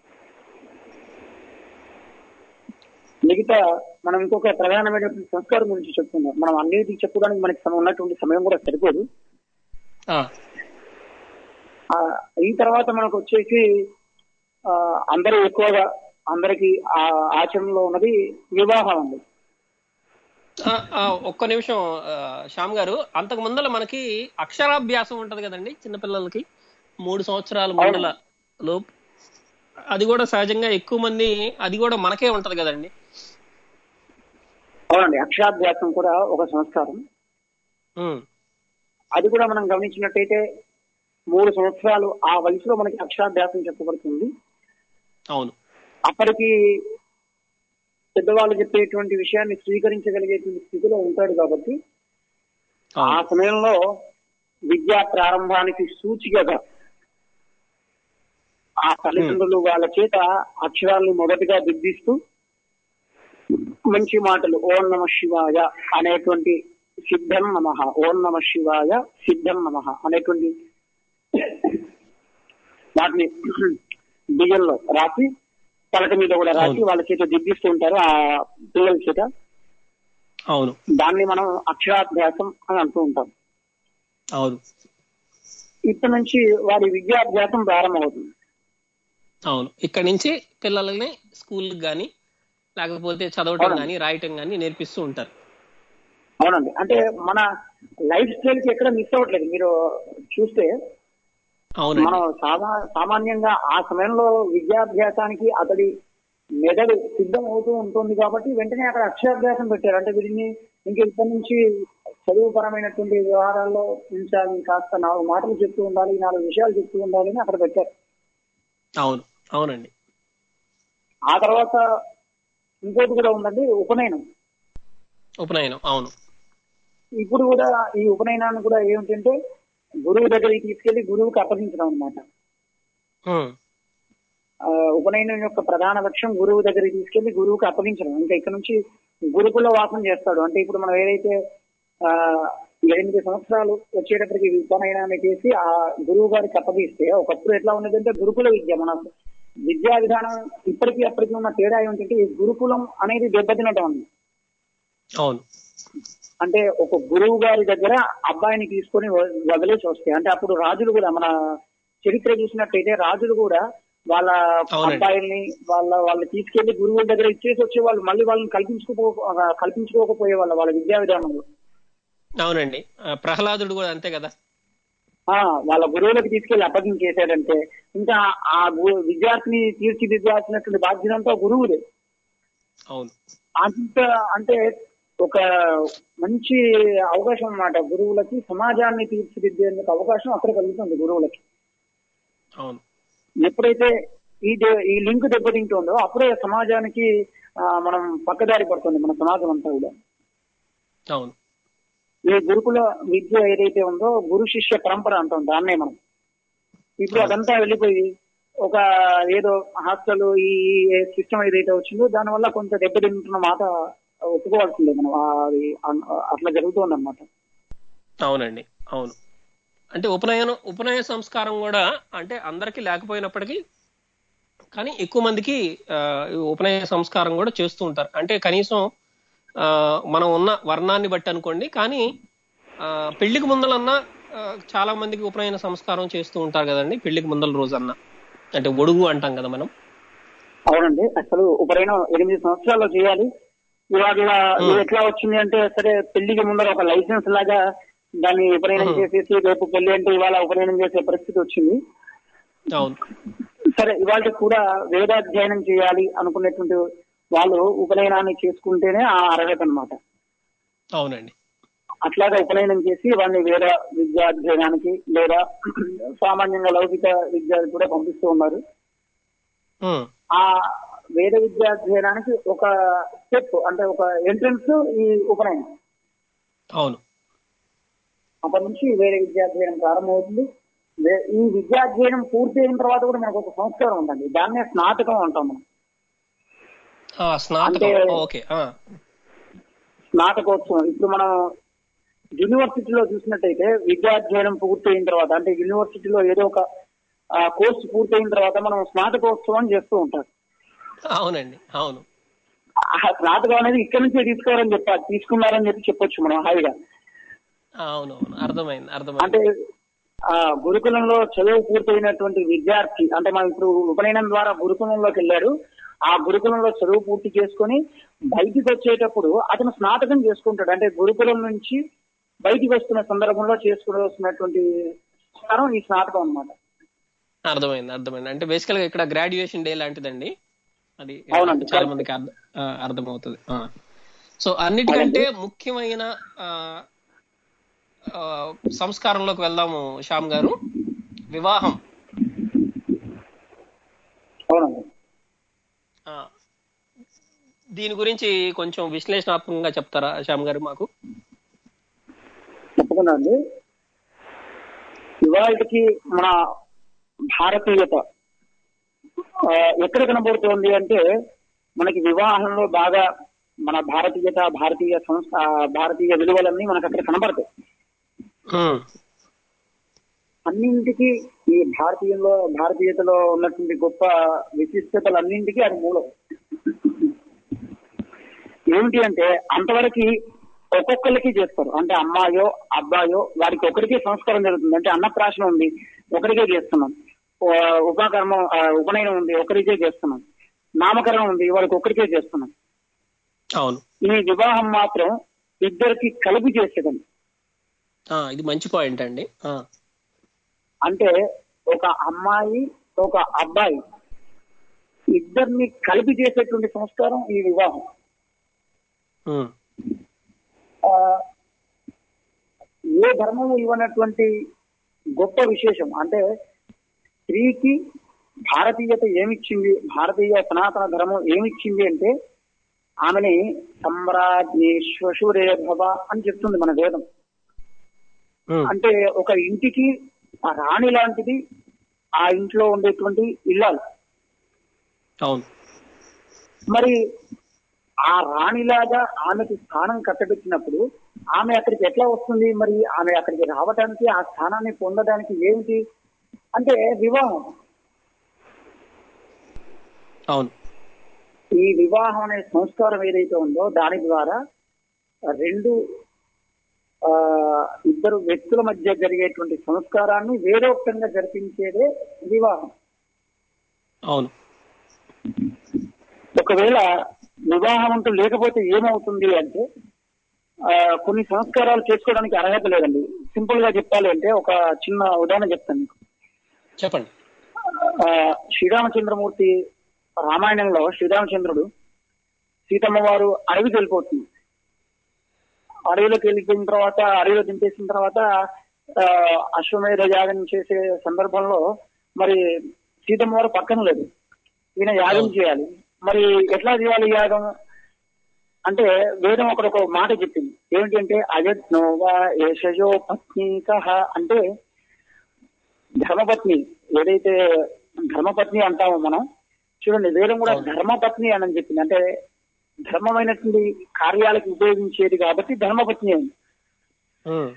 మిగతా మనం ఇంకొక ప్రధానమైనటువంటి సంస్కారం గురించి చెప్తున్నాం మనం అన్నిటికి చెప్పుకోవడానికి మనకి సమయం ఉన్నటువంటి సమయం కూడా సరిపోదు ఆ, ఆ, ఈ తర్వాత మనకు వచ్చేసి ఆ, అందరూ ఎక్కువగా అందరికి ఆ ఆచరణలో ఉన్నది వివాహం అండి ఆ, ఆ, ఒక్క నిమిషం ఆ, శ్యామ్ గారు అంతకు ముందల మనకి అక్షరాభ్యాసం ఉంటది కదండి చిన్నపిల్లలకి మూడు సంవత్సరాల ముందల లోపు అది కూడా సహజంగా ఎక్కువ మంది అది కూడా మనకే ఉంటది కదండి అవునండి అక్షరాభ్యాసం కూడా ఒక సంస్కారం ఉమ్, అది కూడా మనం గమనించినట్టయితే మూడు సంవత్సరాలు ఆ వయసులో మనకి అక్షరాభ్యాసం చెప్పబడుతుంది అవును అప్పటికి పెద్దవాళ్ళు చెప్పేటువంటి విషయాన్ని స్వీకరించగలిగేటువంటి స్థితిలో ఉంటాడు కాబట్టి ఆ అవును సమయంలో విద్యా ప్రారంభానికి సూచికగా ఆ తల్లిదండ్రులు వాళ్ళ చేత అక్షరాలను మొదటగా దిద్దిస్తూ మంచి మాటలు ఓం నమ శివాయ అనేటువంటి సిద్ధం నమ ఓం నమ శివాయ సిద్ధం నమ అనేటువంటి వాటిని బియ్యంలో రాసి పలక మీద కూడా రాసి అవును. వాళ్ళ చేత దిద్దిస్తూ ఉంటారు ఆ పిల్లల చేత అవును దాన్ని మనం అక్షరాభ్యాసం అని అంటూ ఉంటాం అవును ఇప్పటి నుంచి వారి విద్యాభ్యాసం ప్రారంభమవుతుంది అవును ఇక్కడ నుంచి పిల్లల్ని స్కూల్ కానీ లేకపోతే చదవటం అవునండి. కానీ రాయటం కానీ నేర్పిస్తూ ఉంటారు అవునండి అంటే మన లైఫ్ స్టైల్ కి ఎక్కడ మిస్ అవ్వట్లేదు మీరు చూస్తే అవునండి మనం సామా సామాన్యంగా ఆ సమయంలో విద్యాభ్యాసానికి అతడి మెదడు సిద్ధం అవుతూ ఉంటుంది కాబట్టి వెంటనే అక్కడ అక్షరాభ్యాసం పెట్టారు అంటే వీరిని ఇంకా ఇప్పటి నుంచి చదువు పరమైనటువంటి వ్యవహారాల్లో ఉంచాలి కాస్త నాలుగు మాటలు చెప్తూ ఉండాలి నాలుగు విషయాలు చెప్తూ ఉండాలి అని అక్కడ పెట్టారు అవును అవునండి ఆ తర్వాత ఇంకోటి కూడా ఉందండి ఉపనయనం ఉపనయనం అవును ఇప్పుడు కూడా ఈ ఉపనయనాన్ని కూడా ఏమిటంటే గురువు దగ్గరికి తీసుకెళ్లి గురువుకి అప్పగించడం అనమాట ఉమ్, ఉపనయనం యొక్క ప్రధాన లక్ష్యం గురువు దగ్గరికి తీసుకెళ్లి గురువుకి అప్పగించడం ఇంకా ఇక్కడ నుంచి గురుకుల వాసం చేస్తాడు అంటే ఇప్పుడు మనం ఏదైతే ఆ ఎనిమిది సంవత్సరాలు వచ్చేటప్పటికి ఉపనయనాన్ని చేసి ఆ గురువు గారికి అప్పగిస్తే ఒకప్పుడు ఎట్లా ఉండేదంటే గురుకుల విద్య మన విద్యా విధానం ఇప్పటికీ అప్పటికి ఉన్న తేడా ఏమిటంటే ఈ గురుకులం అనేది దెబ్బతినటం ఉంది అవును అంటే ఒక గురువు గారి దగ్గర అబ్బాయిని తీసుకొని వ- వదిలేసి వస్తే అంటే అప్పుడు రాజులు కూడా మన చరిత్ర చూసినట్టయితే రాజులు కూడా వాళ్ళ అవునండి. అబ్బాయిల్ని వాళ్ళ వాళ్ళు తీసుకెళ్లి గురువుల దగ్గర ఇచ్చేసి వచ్చే వాళ్ళు మళ్ళీ వాళ్ళని కల్పించుకో కల్పించుకోకపోయే వాళ్ళ వాళ్ళ విద్యా విధానంలో అవునండి ఆ, ప్రహ్లాదుడు కూడా అంతే కదా ఆ వాళ్ళ గురువులకు తీసుకెళ్లి అప్పగించేశాడంటే ఇంకా ఆ గు- విద్యార్థిని తీర్చిదిద్దాల్సినటువంటి బాధ్యత అంతా గురువుదే అవును అంత అంటే ఒక మంచి అవకాశం అన్నమాట గురువులకి సమాజాన్ని తీర్చిదిద్దేందుకు అవకాశం అక్కడ కలుగుతుంది గురువులకి అవును ఎప్పుడైతే ఈ దే- ఈ లింక్ దెబ్బతింటుందో అప్పుడే సమాజానికి ఆ, మనం పక్కదారి పడుతుంది మన సమాజం అంతా కూడా అవును ఈ గురుకుల విద్య ఏదైతే ఉందో గురు శిష్య పరంపర అంటాం దాన్నే మనం ఇప్పుడు అదంతా వెళ్ళిపోయి ఒక ఏదో హాస్టల్ ఈ సిస్టమ్ ఏదైతే వచ్చిందో దానివల్ల కొంత దెబ్బతింటున్న మాట ఒప్పుకోవాల్సిందే మనం ఆ, అది అన్- అట్లా జరుగుతుంది అనమాట అవునండి అవును అంటే ఉపనయనం ఉపనయన సంస్కారం కూడా అంటే అందరికీ లేకపోయినప్పటికీ కానీ ఎక్కువ మందికి ఆ, ఈ ఉపనయన సంస్కారం కూడా చేస్తూ ఉంటారు అంటే కనీసం ఆ, మనం ఉన్న వర్ణాన్ని బట్టి అనుకోండి కానీ ఆ, పెళ్లికి ముందలన్నా ఆ, చాలా మందికి ఉపనయన సంస్కారం చేస్తూ ఉంటారు కదండి పెళ్లికి ముందల రోజన్నా అంటే ఒడుగు అంటాం కదా మనం అవునండి అసలు ఉపనయనం ఎనిమిది సంవత్సరాల్లో చేయాలి ఇవాళ ఇది ఎట్లా వచ్చింది అంటే సరే పెళ్లికి ముందర ఒక లైసెన్స్ లాగా దాన్ని ఉపనయనం చేసేసి రేపు పెళ్లి అంటే ఇవాళ ఉపనయనం చేసే పరిస్థితి వచ్చింది అవును సరే ఇవాళ కూడా వేదాధ్యయనం చేయాలి అనుకునేటువంటి వాళ్ళు ఉపనయనాన్ని చేసుకుంటేనే ఆ అర్హత అన్నమాట అవునండి అట్లాగా ఉపనయనం చేసి వాళ్ళని వేద విద్యాధ్యయనానికి లేదా సామాన్యంగా లౌకిక విద్య కూడా పంపిస్తూ ఉన్నారు ఉమ్, ఆ వేద విద్యాధ్యయనానికి ఒక స్టెప్ అంటే ఒక ఎంట్రన్స్ ఈ ఉపనయనం అవును అప్పటి నుంచి వేద విద్యాధ్యయనం ప్రారంభమవుతుంది వే- ఈ విద్యాధ్యయనం పూర్తి అయిన తర్వాత కూడా మనకు ఒక సంస్కారం ఉందండి దాన్నే స్నాతకం అంటాం మనం ఆ, స్నాతకం అంటే- ఓకే ఆ, స్నాతకోత్సవం ఇప్పుడు మనం యూనివర్సిటీలో చూసినట్టయితే విద్యాధ్యయనం పూర్తి అయిన తర్వాత అంటే యూనివర్సిటీలో ఏదో ఒక ఆ, కోర్సు పూర్తి అయిన తర్వాత మనం స్నాతకోత్సవం చేస్తూ ఉంటాం అవునండి అవును ఆ స్నాతకం అనేది ఇక్కడ నుంచే తీసుకోవాలని చెప్పాలి తీసుకున్నారని చెప్పి చెప్పొచ్చు మనం హాయిగా అవును అవును అర్థమైంది అర్థమైంది అంటే ఆ గురుకులంలో చదువు పూర్తయినటువంటి విద్యార్థి అంటే మనం ఇప్పుడు ఉపనయనం ద్వారా గురుకులంలోకి వెళ్ళాడు ఆ గురుకులంలో చదువు పూర్తి చేసుకొని బయటికి వచ్చేటప్పుడు అతను స్నాతకం చేసుకుంటాడు అంటే గురుకులం నుంచి బయటికి వస్తున్న సందర్భంలో చేసుకోవాల్సినటువంటి సంస్కారం ఈ స్నాతకం అన్నమాట అర్థమైంది అర్థమైంది అంటే బేసికల్ గా ఇక్కడ గ్రాడ్యుయేషన్ డే లాంటిదండి అది అవునండి, చాలా correct. మందికి అర్థం ఆ, అర్థమవుతుంది ఆ. సో అన్నిటికంటే ముఖ్యమైన ఆ, ఆ, సంస్కారంలోకి వెళ్దాము శ్యామ్ గారు వివాహం అవునండి ఆ, దీని గురించి కొంచెం విశ్లేషణాత్మకంగా చెప్తారా శ్యామ్ గారు మాకు తప్పకుండా అండి ఇవాళకి మన భారతీయత ఆ, ఎక్కడ కనబడుతోంది అంటే మనకి వివాహంలో బాగా మన భారతీయత భారతీయ సంస్థ ఆ, భారతీయ విలువలన్నీ మనకు అక్కడ కనబడతాయి ఉమ్, అన్నింటికి ఈ భారతీయంలో భారతీయతలో ఉన్నటువంటి గొప్ప విశిష్టతలన్నింటికి అది మూలం ఏమిటి అంటే అంతవరకు ఒక్కొక్కరికి చేస్తారు అంటే అమ్మాయో అబ్బాయో వారికి ఒకరికే సంస్కారం జరుగుతుంది అంటే అన్నప్రాశనం ఉంది ఒకరికే చేస్తున్నాం ఆ, ఉపకర్మం ఆ, ఉపనయనం ఉంది ఒకరికే చేస్తున్నాం నామకరణం ఉంది వాళ్ళకి ఒకరికే చేస్తున్నాం అవును ఈ వివాహం మాత్రం ఇద్దరికి కలిపి చేసేదండి ఆ, ఇది మంచి పాయింట్ అండి ఆ, అంటే ఒక అమ్మాయి ఒక అబ్బాయి ఇద్దరిని కలిపి చేసేటువంటి సంస్కారం ఈ వివాహం ఉమ్, ఆ, ఏ ధర్మము ఇవ్వనటువంటి గొప్ప విశేషం అంటే స్త్రీకి భారతీయత ఏమిచ్చింది భారతీయ సనాతన ధర్మం ఏమిచ్చింది అంటే ఆమెని సమ్రాజ్ఞి శ్వశురే భవ అని చెప్తుంది మన వేదం ఉమ్, అంటే ఒక ఇంటికి ఆ రాణి లాంటిది ఆ ఇంట్లో ఉండేటువంటి ఇల్లాలు అవును మరి ఆ రాణిలాగా ఆమెకి స్థానం కట్టబెట్టినప్పుడు ఆమె అక్కడికి ఎట్లా వస్తుంది మరి ఆమె అక్కడికి రావడానికి ఆ స్థానాన్ని పొందడానికి ఏమిటి అంటే వివాహం అవును ఈ వివాహం అనే సంస్కారం ఏదైతే ఉందో దాని ద్వారా రెండు ఆ ఇద్దరు వ్యక్తుల మధ్య జరిగేటువంటి సంస్కారాన్ని వేదోక్తంగా జరిపించేదే వివాహం అవును ఒకవేళ వివాహం అంటూ లేకపోతే ఏమవుతుంది అంటే ఆ, కొన్ని సంస్కారాలు చేసుకోవడానికి అర్హత లేదండి సింపుల్ గా చెప్పాలి అంటే ఒక చిన్న ఉదాహరణ చెప్తాను మీకు చెప్పండి ఆ, శ్రీరామచంద్రమూర్తి రామాయణంలో శ్రీరామచంద్రుడు సీతమ్మ వారు అడవికి వెళ్ళిపోతుంది అడవిలోకి వెళ్ళిపోయిన తర్వాత అడవిలో దింపేసిన తర్వాత ఆ, అశ్వమేధ యాగం చేసే సందర్భంలో మరి సీతమ్మ వారు పక్కన లేదు ఈయన యాగం చేయాలి మరి ఎట్లా చేయాలి యాగం అంటే వేదం ఒకడు ఒక మాట చెప్పింది ఏమిటి అంటే అజజ్ఞోవా ఏషజో పత్నీకః అంటే ధర్మపత్ని ఏదైతే ధర్మపత్ని అంటామో మనం చూడండి వేదం కూడా ధర్మపత్ని అని చెప్పింది అంటే ధర్మమైనటువంటి కార్యాలకు ఉపయోగించేది కాబట్టి ధర్మపత్ని అయింది ఉమ్,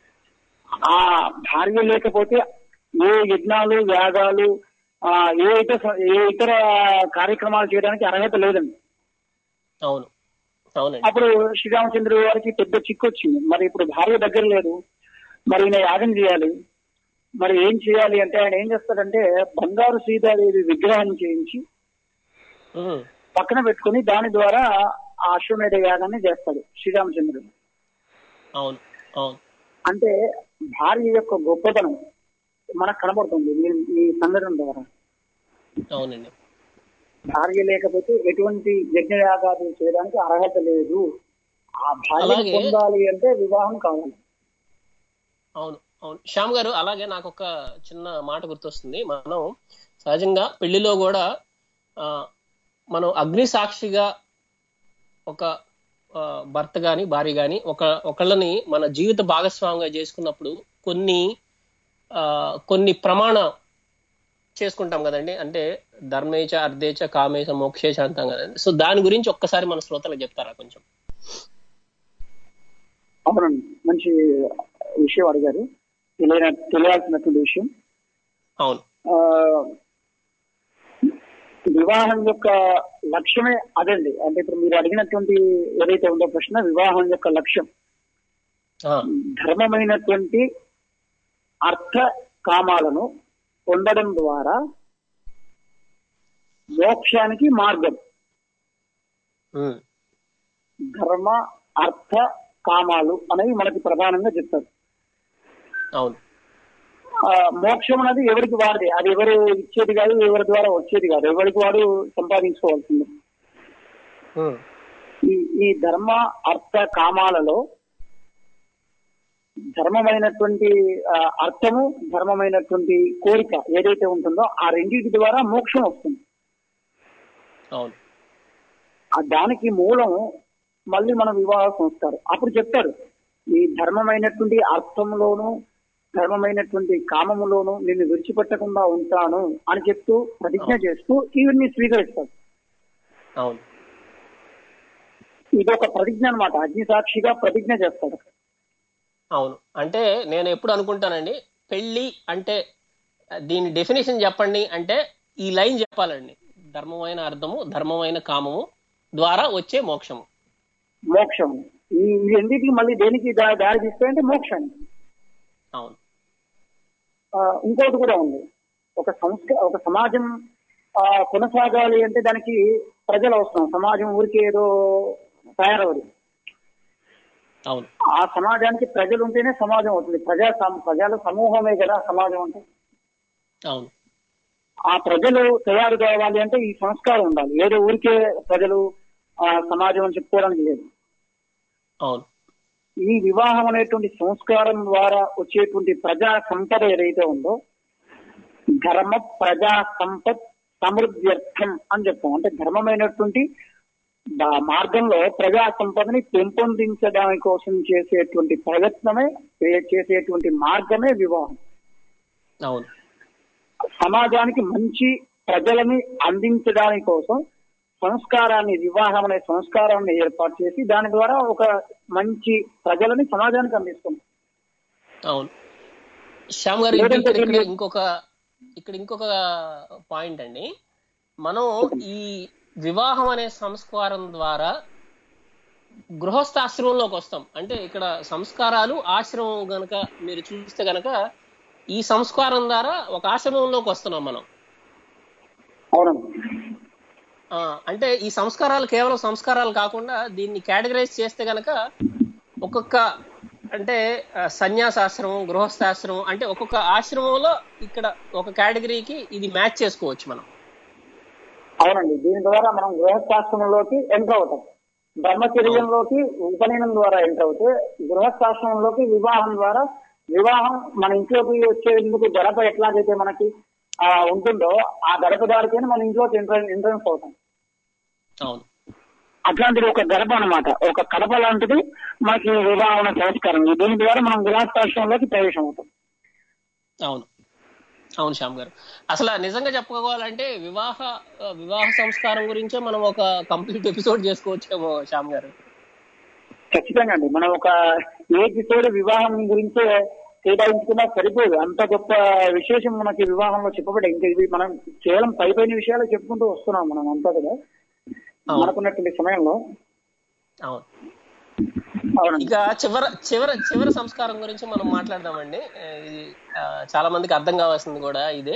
ఆ భార్య లేకపోతే ఏ యజ్ఞాలు యాగాలు ఆ, ఏ ఇతర ఏ ఇతర కార్యక్రమాలు చేయడానికి అర్హత లేదండి అవును అవునండి అప్పుడు శ్రీరామచంద్రుడు వారికి పెద్ద చిక్కు వచ్చింది మరి ఇప్పుడు భార్య దగ్గర లేదు మరి ఈయన యాగం చేయాలి మరి ఏం చేయాలి అంటే ఆయన ఏం చేస్తాడంటే బంగారు సీతాదేవి విగ్రహాన్ని చేయించి ఉమ్, పక్కన పెట్టుకుని దాని ద్వారా ఆ అశ్వమేధ యాగాన్ని చేస్తాడు శ్రీరామచంద్రుడు అవును అవును అంటే భార్య యొక్క గొప్పతనం మనకు కనబడుతుంది ఈ- ఈ సంఘటన ద్వారా అవునండి భార్య లేకపోతే ఎటువంటి యజ్ఞయాగాదులు చేయడానికి అర్హత లేదు ఆ భార్య అలాగే- పొందాలి అంటే వివాహం కావాలి అవును అవును శ్యామ్ గారు అలాగే నాకు ఒక చిన్న మాట గుర్తొస్తుంది మనం సహజంగా పెళ్లిలో కూడా ఆ, మనం అగ్ని సాక్షిగా ఒక ఆ, భర్త గాని భార్య గాని ఒక ఒకళ్ళని మన జీవిత భాగస్వామిగా చేసుకున్నప్పుడు కొన్ని ఆ, కొన్ని ప్రమాణ చేసుకుంటాం కదండి అంటే ధర్మేచ అర్ధేచ కామేచ మోక్షేచ అంటాం కదండి సో దాని గురించి ఒక్కసారి మన శ్రోతలకు చెప్తారా కొంచెం అవునండి మంచి విషయం అడిగారు తెలియన తెలియాల్సినటువంటి విషయం అవును ఆ, వివాహం యొక్క లక్ష్యమే అదండి అంటే ఇప్పుడు మీరు అడిగినటువంటి ఏదైతే ఉందో ప్రశ్న వివాహం యొక్క లక్ష్యం ఆ, ధర్మమైనటువంటి అర్థ కామాలను పొందడం ద్వారా మోక్షానికి మార్గం ఉమ్, ధర్మ అర్థ కామాలు అనేవి మనకి ప్రధానంగా చెప్తారు అవును ఆ, మోక్షం అనేది ఎవరికి వాడిది అది ఎవరు ఇచ్చేది కాదు ఎవరి ద్వారా వచ్చేది కాదు ఎవరికి వాడు సంపాదించుకోవాల్సింది ఉమ్, ఈ ఈ ధర్మ అర్థ కామాలలో ధర్మమైనటువంటి ఆ, అర్థము ధర్మమైనటువంటి కోరిక ఏదైతే ఉంటుందో ఆ రెండింటి ద్వారా మోక్షం వస్తుంది అవును ఆ దానికి మూలం మళ్ళీ మన వివాహ సంస్కారం అప్పుడు చెప్తారు ఈ ధర్మమైనటువంటి అర్థంలోను ధర్మమైనటువంటి కామములోను నిన్ను విడిచిపెట్టకుండా ఉంటాను అని చెప్తూ ప్రతిజ్ఞ చేస్తూ ఈవిడ్ని స్వీకరిస్తారు అవును ఇది ఒక ప్రతిజ్ఞ అనమాట అగ్ని సాక్షిగా ప్రతిజ్ఞ చేస్తాడు అవును అంటే నేను ఎప్పుడు అనుకుంటానండి పెళ్లి అంటే దీని డెఫినేషన్ చెప్పండి అంటే ఈ లైన్ చెప్పాలండి ధర్మమైన అర్థము ధర్మమైన కామము ద్వారా వచ్చే మోక్షము మోక్షం ఈ ఈ రెండింటికి మళ్ళీ దేనికి దా- దారి తీస్తాయంటే మోక్షానికి అవును ఆ, ఇంకోటి కూడా ఉంది ఒక సంస్క ఒక సమాజం ఆ, కొనసాగాలి అంటే దానికి ప్రజలు అవసరం సమాజం ఊరికే ఏదో తయారవదు అవును ఆ సమాజానికి ప్రజలు ఉంటేనే సమాజం అవుతుంది ప్రజా సమ- ప్రజల సమూహమే కదా సమాజం అంటే అవును ఆ ప్రజలు తయారు కావాలి అంటే ఈ సంస్కారం ఉండాలి ఏదో ఊరికే ప్రజలు ఆ సమాజం అని చెప్పుకోవడానికి లేదు అవును ఈ వివాహం అనేటువంటి సంస్కారం ద్వారా వచ్చేటువంటి ప్రజా సంపద ఏదైతే ఉందో ధర్మ ప్రజా సంపత్ సమృద్ధ్యర్థం అని చెప్తాం అంటే ధర్మమైనటువంటి దా- మార్గంలో ప్రజా సంపదని పెంపొందించడానికి కోసం చేసేటువంటి ప్రయత్నమే చే- చేసేటువంటి మార్గమే వివాహం అవును సమాజానికి మంచి ప్రజలని అందించడానికి కోసం సంస్కారాన్ని వివాహం అనే సంస్కారాన్ని ఏర్పాటు చేసి దాని ద్వారా ఒక మంచి ప్రజలని సమాజానికి అందిస్తుంది అవును శ్యామ్ గారు ఇక్కడ లేదంటే ఇక్కడ- ఇక్కడ దీన్ని- ఇంకొక ఇక్కడ ఇంకొక పాయింట్ అండి మనం ఈ వివాహం అనే సంస్కారం ద్వారా గృహస్థాశ్రమంలోకి వస్తాం అంటే ఇక్కడ సంస్కారాలు ఆశ్రమం గనక మీరు చూస్తే గనక ఈ సంస్కారం ద్వారా ఒక ఆశ్రమంలోకి వస్తున్నాం మనం అవునండి ఆ, అంటే ఈ సంస్కారాలు కేవలం సంస్కారాలు కాకుండా దీన్ని కేటగరైజ్ చేస్తే గనక ఒక్కొక్క అంటే ఆ, సన్యాసాశ్రమం గృహస్థాశ్రమం అంటే ఒక్కొక్క ఆశ్రమంలో ఇక్కడ ఒక కేటగిరీకి ఇది మ్యాచ్ చేసుకోవచ్చు మనం అవునండి దీని ద్వారా మనం గృహస్థాశ్రమంలోకి ఎంటర్ అవుతాం బ్రహ్మచర్యంలోకి ఉపనయనం ద్వారా ఎంటర్ అవుతే గృహస్థాశ్రమంలోకి వివాహం ద్వారా వివాహం మన ఇంట్లోకి వచ్చేందుకు గడప ఎట్లాగైతే మనకి ఆ ఉంటుందో ఆ గడప దారికైనా మన ఇంట్లోకి ఎంట్రన్స్ ఎంట్రన్స్ అవుతాం అవును అట్లాంటిది ఒక గడప అన్నమాట ఒక కడప లాంటిది మనకి వివాహం సంస్కారం దీని ద్వారా మనం గృహస్థాశ్రమంలోకి ప్రవేశం అవుతాం అవును అవును శ్యామ్ గారు అసలు నిజంగా చెప్పుకోవాలంటే వివాహ ఆ, వివాహ సంస్కారం గురించే మనం ఒక కంప్లీట్ ఎపిసోడ్ చేసుకోవచ్చేమో శ్యామ్ గారు ఖచ్చితంగా అండి మనం ఒక ఏ ఎపిసోడ్ వివాహం గురించే కేటాయించుకున్నా సరిపోదు అంత గొప్ప విశేషం మనకి వివాహంలో చెప్పబడి ఇంకా ఇది మనం కేవలం పై పైన విషయాలు చెప్పుకుంటూ వస్తున్నాం మనం అంతా కదా అవును. మనకున్నటువంటి సమయంలో అవును అవునండి ఇక చివర చివర చివరి సంస్కారం గురించి మనం మాట్లాడదామండి ఆ, ఇది ఆ, చాలా మందికి అర్థం కావాల్సింది కూడా ఇదే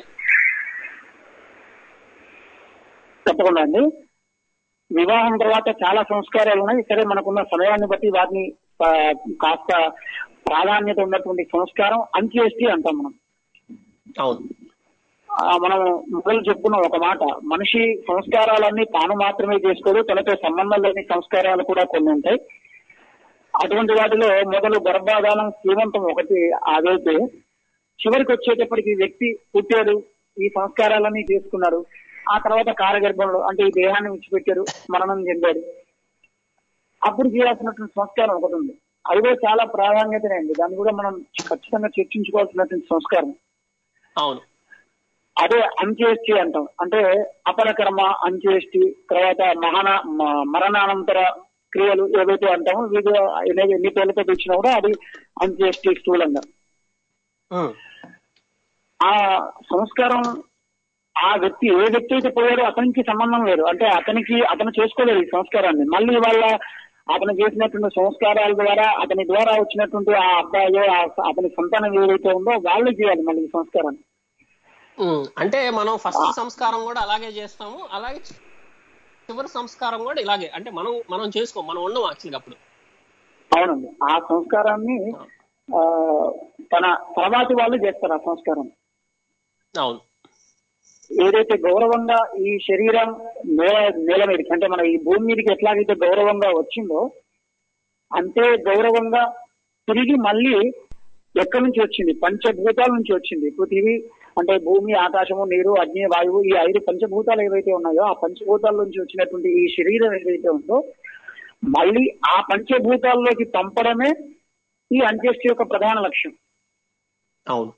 తప్పకుండా అండి వివాహం తర్వాత చాలా సంస్కారాలు ఉన్నాయి సరే మనకున్న సమయాన్ని బట్టి వాటిని ఆ, కాస్త ప్రాధాన్యత ఉన్నటువంటి సంస్కారం అంత్యేష్టి అంటాం మనం అవును ఆ, మనం మొదలు చెప్పుకున్న ఒక మాట మనిషి సంస్కారాలన్నీ తాను మాత్రమే చేసుకోదు తనతో సంబంధం లేని సంస్కారాలు కూడా కొన్ని ఉంటాయి అటువంటి వాటిలో మొదలు గర్భాధానం శ్రీమంతం ఒకటి అదైతే చివరికి వచ్చేటప్పటికి వ్యక్తి పుట్టాడు ఈ సంస్కారాలన్నీ చేసుకున్నాడు ఆ తర్వాత కారగర్భంలో అంటే ఈ దేహాన్ని విడిచిపెట్టారు మరణం చెందాడు అప్పుడు చేయాల్సినటువంటి సంస్కారం ఒకటి ఉంది అది కూడా చాలా ప్రాధాన్యతనే అండి దాన్ని కూడా మనం ఖచ్చితంగా చర్చించుకోవాల్సినటువంటి సంస్కారం అవును అదే అంత్యేష్టి అంటాం అంటే అపరకర్మ అంత్యేష్టి తర్వాత మహన మ- మరణానంతర క్రియలు ఏవైతే అంటామో వీటి అనేవి ఎన్ని పేర్లతో తెచ్చినా కూడా అది అంత్యేష్టి స్థూలంగా ఉమ్, ఆ సంస్కారం ఆ వ్యక్తి ఏ వ్యక్తి అయితే పోయాడో అతనికి సంబంధం లేదు అంటే అతనికి అతను చేసుకోలేదు ఈ సంస్కారాన్ని మళ్ళీ వాళ్ళ అతను చేసినటువంటి సంస్కారాల ద్వారా అతని ద్వారా వచ్చినటువంటి ఆ అబ్బాయో ఆ- అతని సంతానం ఏదైతే ఉందో వాళ్ళు చేయాలి మళ్ళీ ఈ సంస్కారాన్ని ఉమ్, అంటే మనం ఫస్ట్ సంస్కారం కూడా అలాగే చేస్తాము అలాగే చివరి సంస్కారం కూడా ఇలాగే అంటే మనం మనం చేసుకో మనం ఉండం యాక్చువల్గా అప్పుడు అవునండి ఆ సంస్కారాన్ని ఆ తన తర్వాతి వాళ్ళు చేస్తారు ఆ సంస్కారం అవును ఏదైతే గౌరవంగా ఈ శరీరం నేల నేల మీదకి అంటే మన ఈ భూమి మీదకి ఎట్లాగైతే గౌరవంగా వచ్చిందో అంతే గౌరవంగా తిరిగి మళ్ళీ ఎక్కడి నుంచి వచ్చింది పంచభూతాల నుంచి వచ్చింది పృథివీ అంటే భూమి ఆకాశము నీరు అగ్ని వాయువు ఈ ఐదు పంచభూతాలు ఏవైతే ఉన్నాయో ఆ పంచభూతాల నుంచి వచ్చినటువంటి ఈ శరీరం ఏదైతే ఉందో మళ్ళీ ఆ పంచభూతాల్లోకి పంపడమే ఈ అంత్యేష్టి యొక్క ప్రధాన లక్ష్యం అవును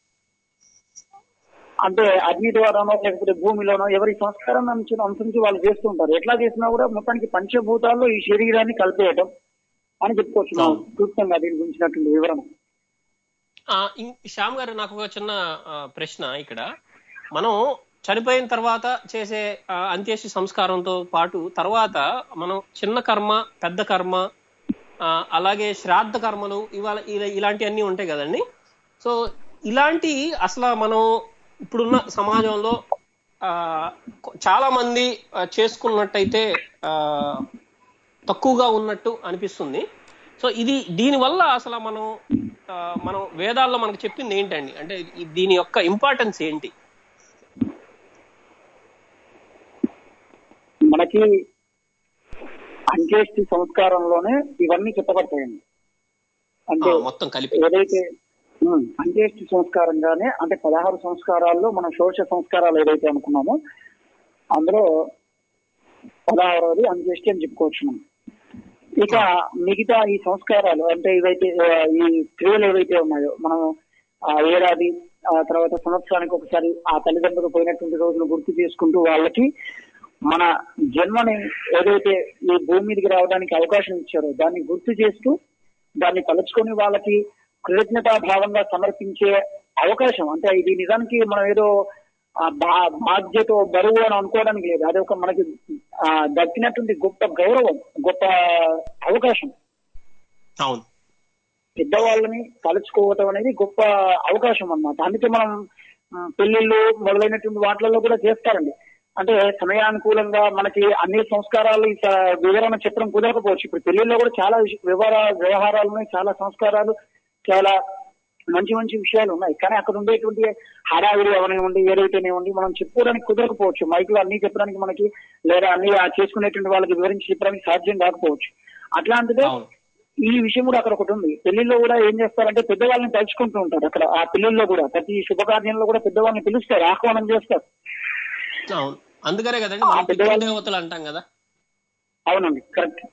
అంటే అగ్ని ద్వారానో లేకపోతే భూమిలోనో ఎవరి సంస్కారం నుంచి అనుసరించి వాళ్ళు చేస్తూ ఉంటారు ఎట్లా చేసినా కూడా మొత్తానికి పంచభూతాల్లో ఈ శరీరాన్ని కలిపేయటం అని చెప్పుకోవచ్చు మనం క్లుప్తంగా దీని గురించినటువంటి వివరణ ఆ, ఇం- శ్యామ్ గారు నాకు ఒక చిన్న ఆ, ప్రశ్న ఇక్కడ మనం చనిపోయిన తర్వాత చేసే ఆ, అంత్యేష్టి సంస్కారంతో పాటు తర్వాత మనం చిన్న కర్మ పెద్ద కర్మ ఆ, అలాగే శ్రాద్ధ కర్మలు ఇవాళ ఇలా- ఇలాంటివన్నీ ఉంటాయి కదండి సో ఇలాంటి అసలు మనం ఇప్పుడున్న సమాజంలో ఆ, కొ- చాలా మంది ఆ, చేసుకున్నట్టయితే ఆ, తక్కువగా ఉన్నట్టు అనిపిస్తుంది సో ఇది దీని వల్ల అసలు మనం ఆ, మనం వేదాల్లో మనకు చెప్పింది ఏంటండి అంటే ఈ- దీని యొక్క ఇంపార్టెన్స్ ఏంటి మనకి అంత్యేష్టి సంస్కారంలోనే ఇవన్నీ చెప్పబడతాయండి ఆ, అంటే మొత్తం కలిపి ఏదైతే ఉమ్, అంత్యేష్టి సంస్కారంగానే అంటే పదహారు సంస్కారాల్లో మనం షోష సంస్కారాలు ఏదైతే అనుకున్నామో అందులో పదహారవది అంత్యేష్టి అని చెప్పుకోవచ్చు మనం ఇక మిగతా ఈ సంస్కారాలు అంటే ఇవైతే ఆ, ఈ క్రియలు ఏవైతే ఉన్నాయో మనం ఆ ఏడాది ఆ తర్వాత సంవత్సరానికి ఒకసారి ఆ తల్లిదండ్రులు పోయినటువంటి రోజును గుర్తు చేసుకుంటూ వాళ్ళకి మన జన్మని ఏదైతే ఈ భూమి మీదకి రావడానికి అవకాశం ఇచ్చారో దాన్ని గుర్తు చేస్తూ దాన్ని తలుచుకొని వాళ్ళకి కృతజ్ఞతా భావంగా సమర్పించే అవకాశం అంటే ఇది నిజానికి మనం ఏదో ఆ బా- బాధ్యత బరువు అని అనుకోవడానికి లేదు అది ఒక మనకి ఆ, దక్కినటువంటి గొప్ప గౌరవం గొప్ప అవకాశం అవును పెద్దవాళ్ళని తలుచుకోవటం అనేది గొప్ప అవకాశం అన్నమాట అందుకే మనం ఆ, పెళ్లిళ్ళు మొదలైనటువంటి వాటిలలో కూడా చేస్తారండి అంటే సమయానుకూలంగా మనకి అన్ని సంస్కారాలు ఇక వివరణ చెప్పడం కుదరకపోవచ్చు ఇప్పుడు పెళ్లిల్లో కూడా చాలా విష- వివర వ్యవహారాలు ఉన్నాయి చాలా సంస్కారాలు చాలా మంచి మంచి విషయాలు ఉన్నాయి కానీ అక్కడ ఉండేటువంటి హడావిడి ఎవరినివ్వండి ఏదైతేనేవ్వండి మనం చెప్పుకోవడానికి కుదరకపోవచ్చు మైకులో అన్ని చెప్పడానికి మనకి లేదా అన్ని ఆ చేసుకునేటువంటి వాళ్ళకి వివరించి చెప్పడానికి సాధ్యం కాకపోవచ్చు అట్లాంటిదే అవును ఈ విషయం కూడా అక్కడ ఒకటి ఉంది పెళ్లిలో కూడా ఏం చేస్తారంటే పెద్దవాళ్ళని తలుచుకుంటూ ఉంటారు అక్కడ ఆ పెళ్లిల్లో కూడా ప్రతి శుభకార్యంలో కూడా పెద్దవాళ్ళని పిలుస్తారు ఆహ్వానం చేస్తారు అవును అందుకనే కదండి ఆ మనం పెద్దవాళ్ళు- పితృదేవతలు అంటాం కదా అవునండి కరెక్ట్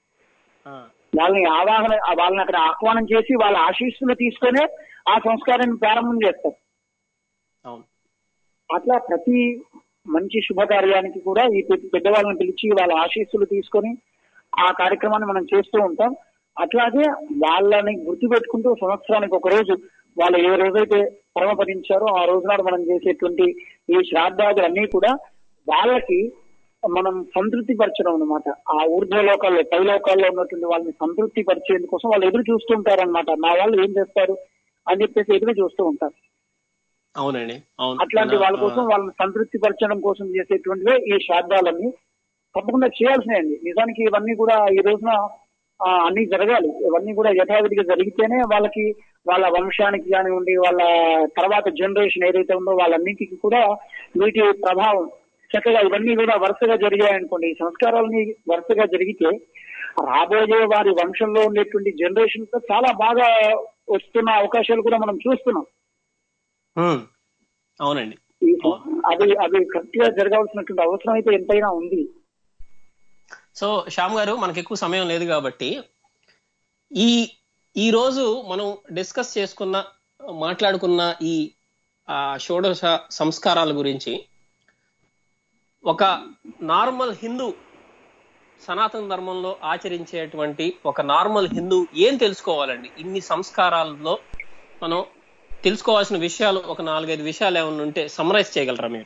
ఆ, వాళ్ళని ఆవాహన వాళ్ళని అక్కడ ఆహ్వానం చేసి వాళ్ళ ఆశీస్సులు తీసుకొనే ఆ సంస్కారాన్ని ప్రారంభం చేస్తారు అవును అట్లా ప్రతి మంచి శుభకార్యానికి కూడా ఈ పెద్ద- పెద్దవాళ్ళని పిలిచి వాళ్ళ ఆశీస్సులు తీసుకొని ఆ కార్యక్రమాన్ని మనం చేస్తూ ఉంటాం అట్లాగే వాళ్ళని గుర్తుపెట్టుకుంటూ సంవత్సరానికి ఒక రోజు వాళ్ళు ఏ రోజైతే పరమపదించారో ఆ రోజు నాడు మనం చేసేటువంటి ఈ శ్రాద్ధాదులు అన్ని కూడా వాళ్ళకి మనం సంతృప్తి పరచడం అనమాట ఆ ఊర్ధ్వ లోకాల్లో పై లోకాల్లో ఉన్నటువంటి వాళ్ళని సంతృప్తి పరిచేందుకోసం వాళ్ళు ఎదురు చూస్తూ ఉంటారన్నమాట నా వాళ్ళు ఏం చేస్తారు అని చెప్పేసి ఎదురు చూస్తూ ఉంటారు అవునండి అవును అట్లాంటి వాళ్ళ ఆ, కోసం వాళ్ళని సంతృప్తి పరచడం కోసం చేసేటువంటివే ఈ శ్రాద్ధాలన్నీ తప్పకుండా చేయాల్సినవి నిజానికి ఇవన్నీ కూడా ఈ రోజున ఆ, అన్ని జరగాలి ఇవన్నీ కూడా యథావిధిగా జరిగితేనే వాళ్ళకి వాళ్ళ వంశానికి కానివ్వండి వాళ్ళ తర్వాత జనరేషన్ ఏదైతే ఉందో వాళ్ళన్నిటికీ కూడా వీటి ప్రభావం చక్కగా ఇవన్నీ కూడా వరుసగా జరిగాయనుకోండి ఈ సంస్కారాలని వరుసగా జరిగితే రాబోయే వారి వంశంలో ఉండేటువంటి జనరేషన్ చాలా బాగా వస్తున్న అవకాశాలు కూడా మనం చూస్తున్నాం ఉమ్, అవునండి ఈ అది అది కరెక్ట్ గా జరగాల్సినటువంటి అవసరం అయితే ఎంతైనా ఉంది సో శ్యామ్ గారు మనకి ఎక్కువ సమయం లేదు కాబట్టి ఈ ఈ రోజు మనం డిస్కస్ చేసుకున్న మాట్లాడుకున్న ఈ ఆ, షోడశ సంస్కారాల గురించి ఒక నార్మల్ హిందూ సనాతన ధర్మంలో ఆచరించేటువంటి ఒక నార్మల్ హిందూ ఏం తెలుసుకోవాలండి ఇన్ని సంస్కారాల్లో మనం తెలుసుకోవాల్సిన విషయాలు ఒక నాలుగైదు విషయాలు ఏమైనా ఉంటే సమరైజ్ చేయగలరా మీరు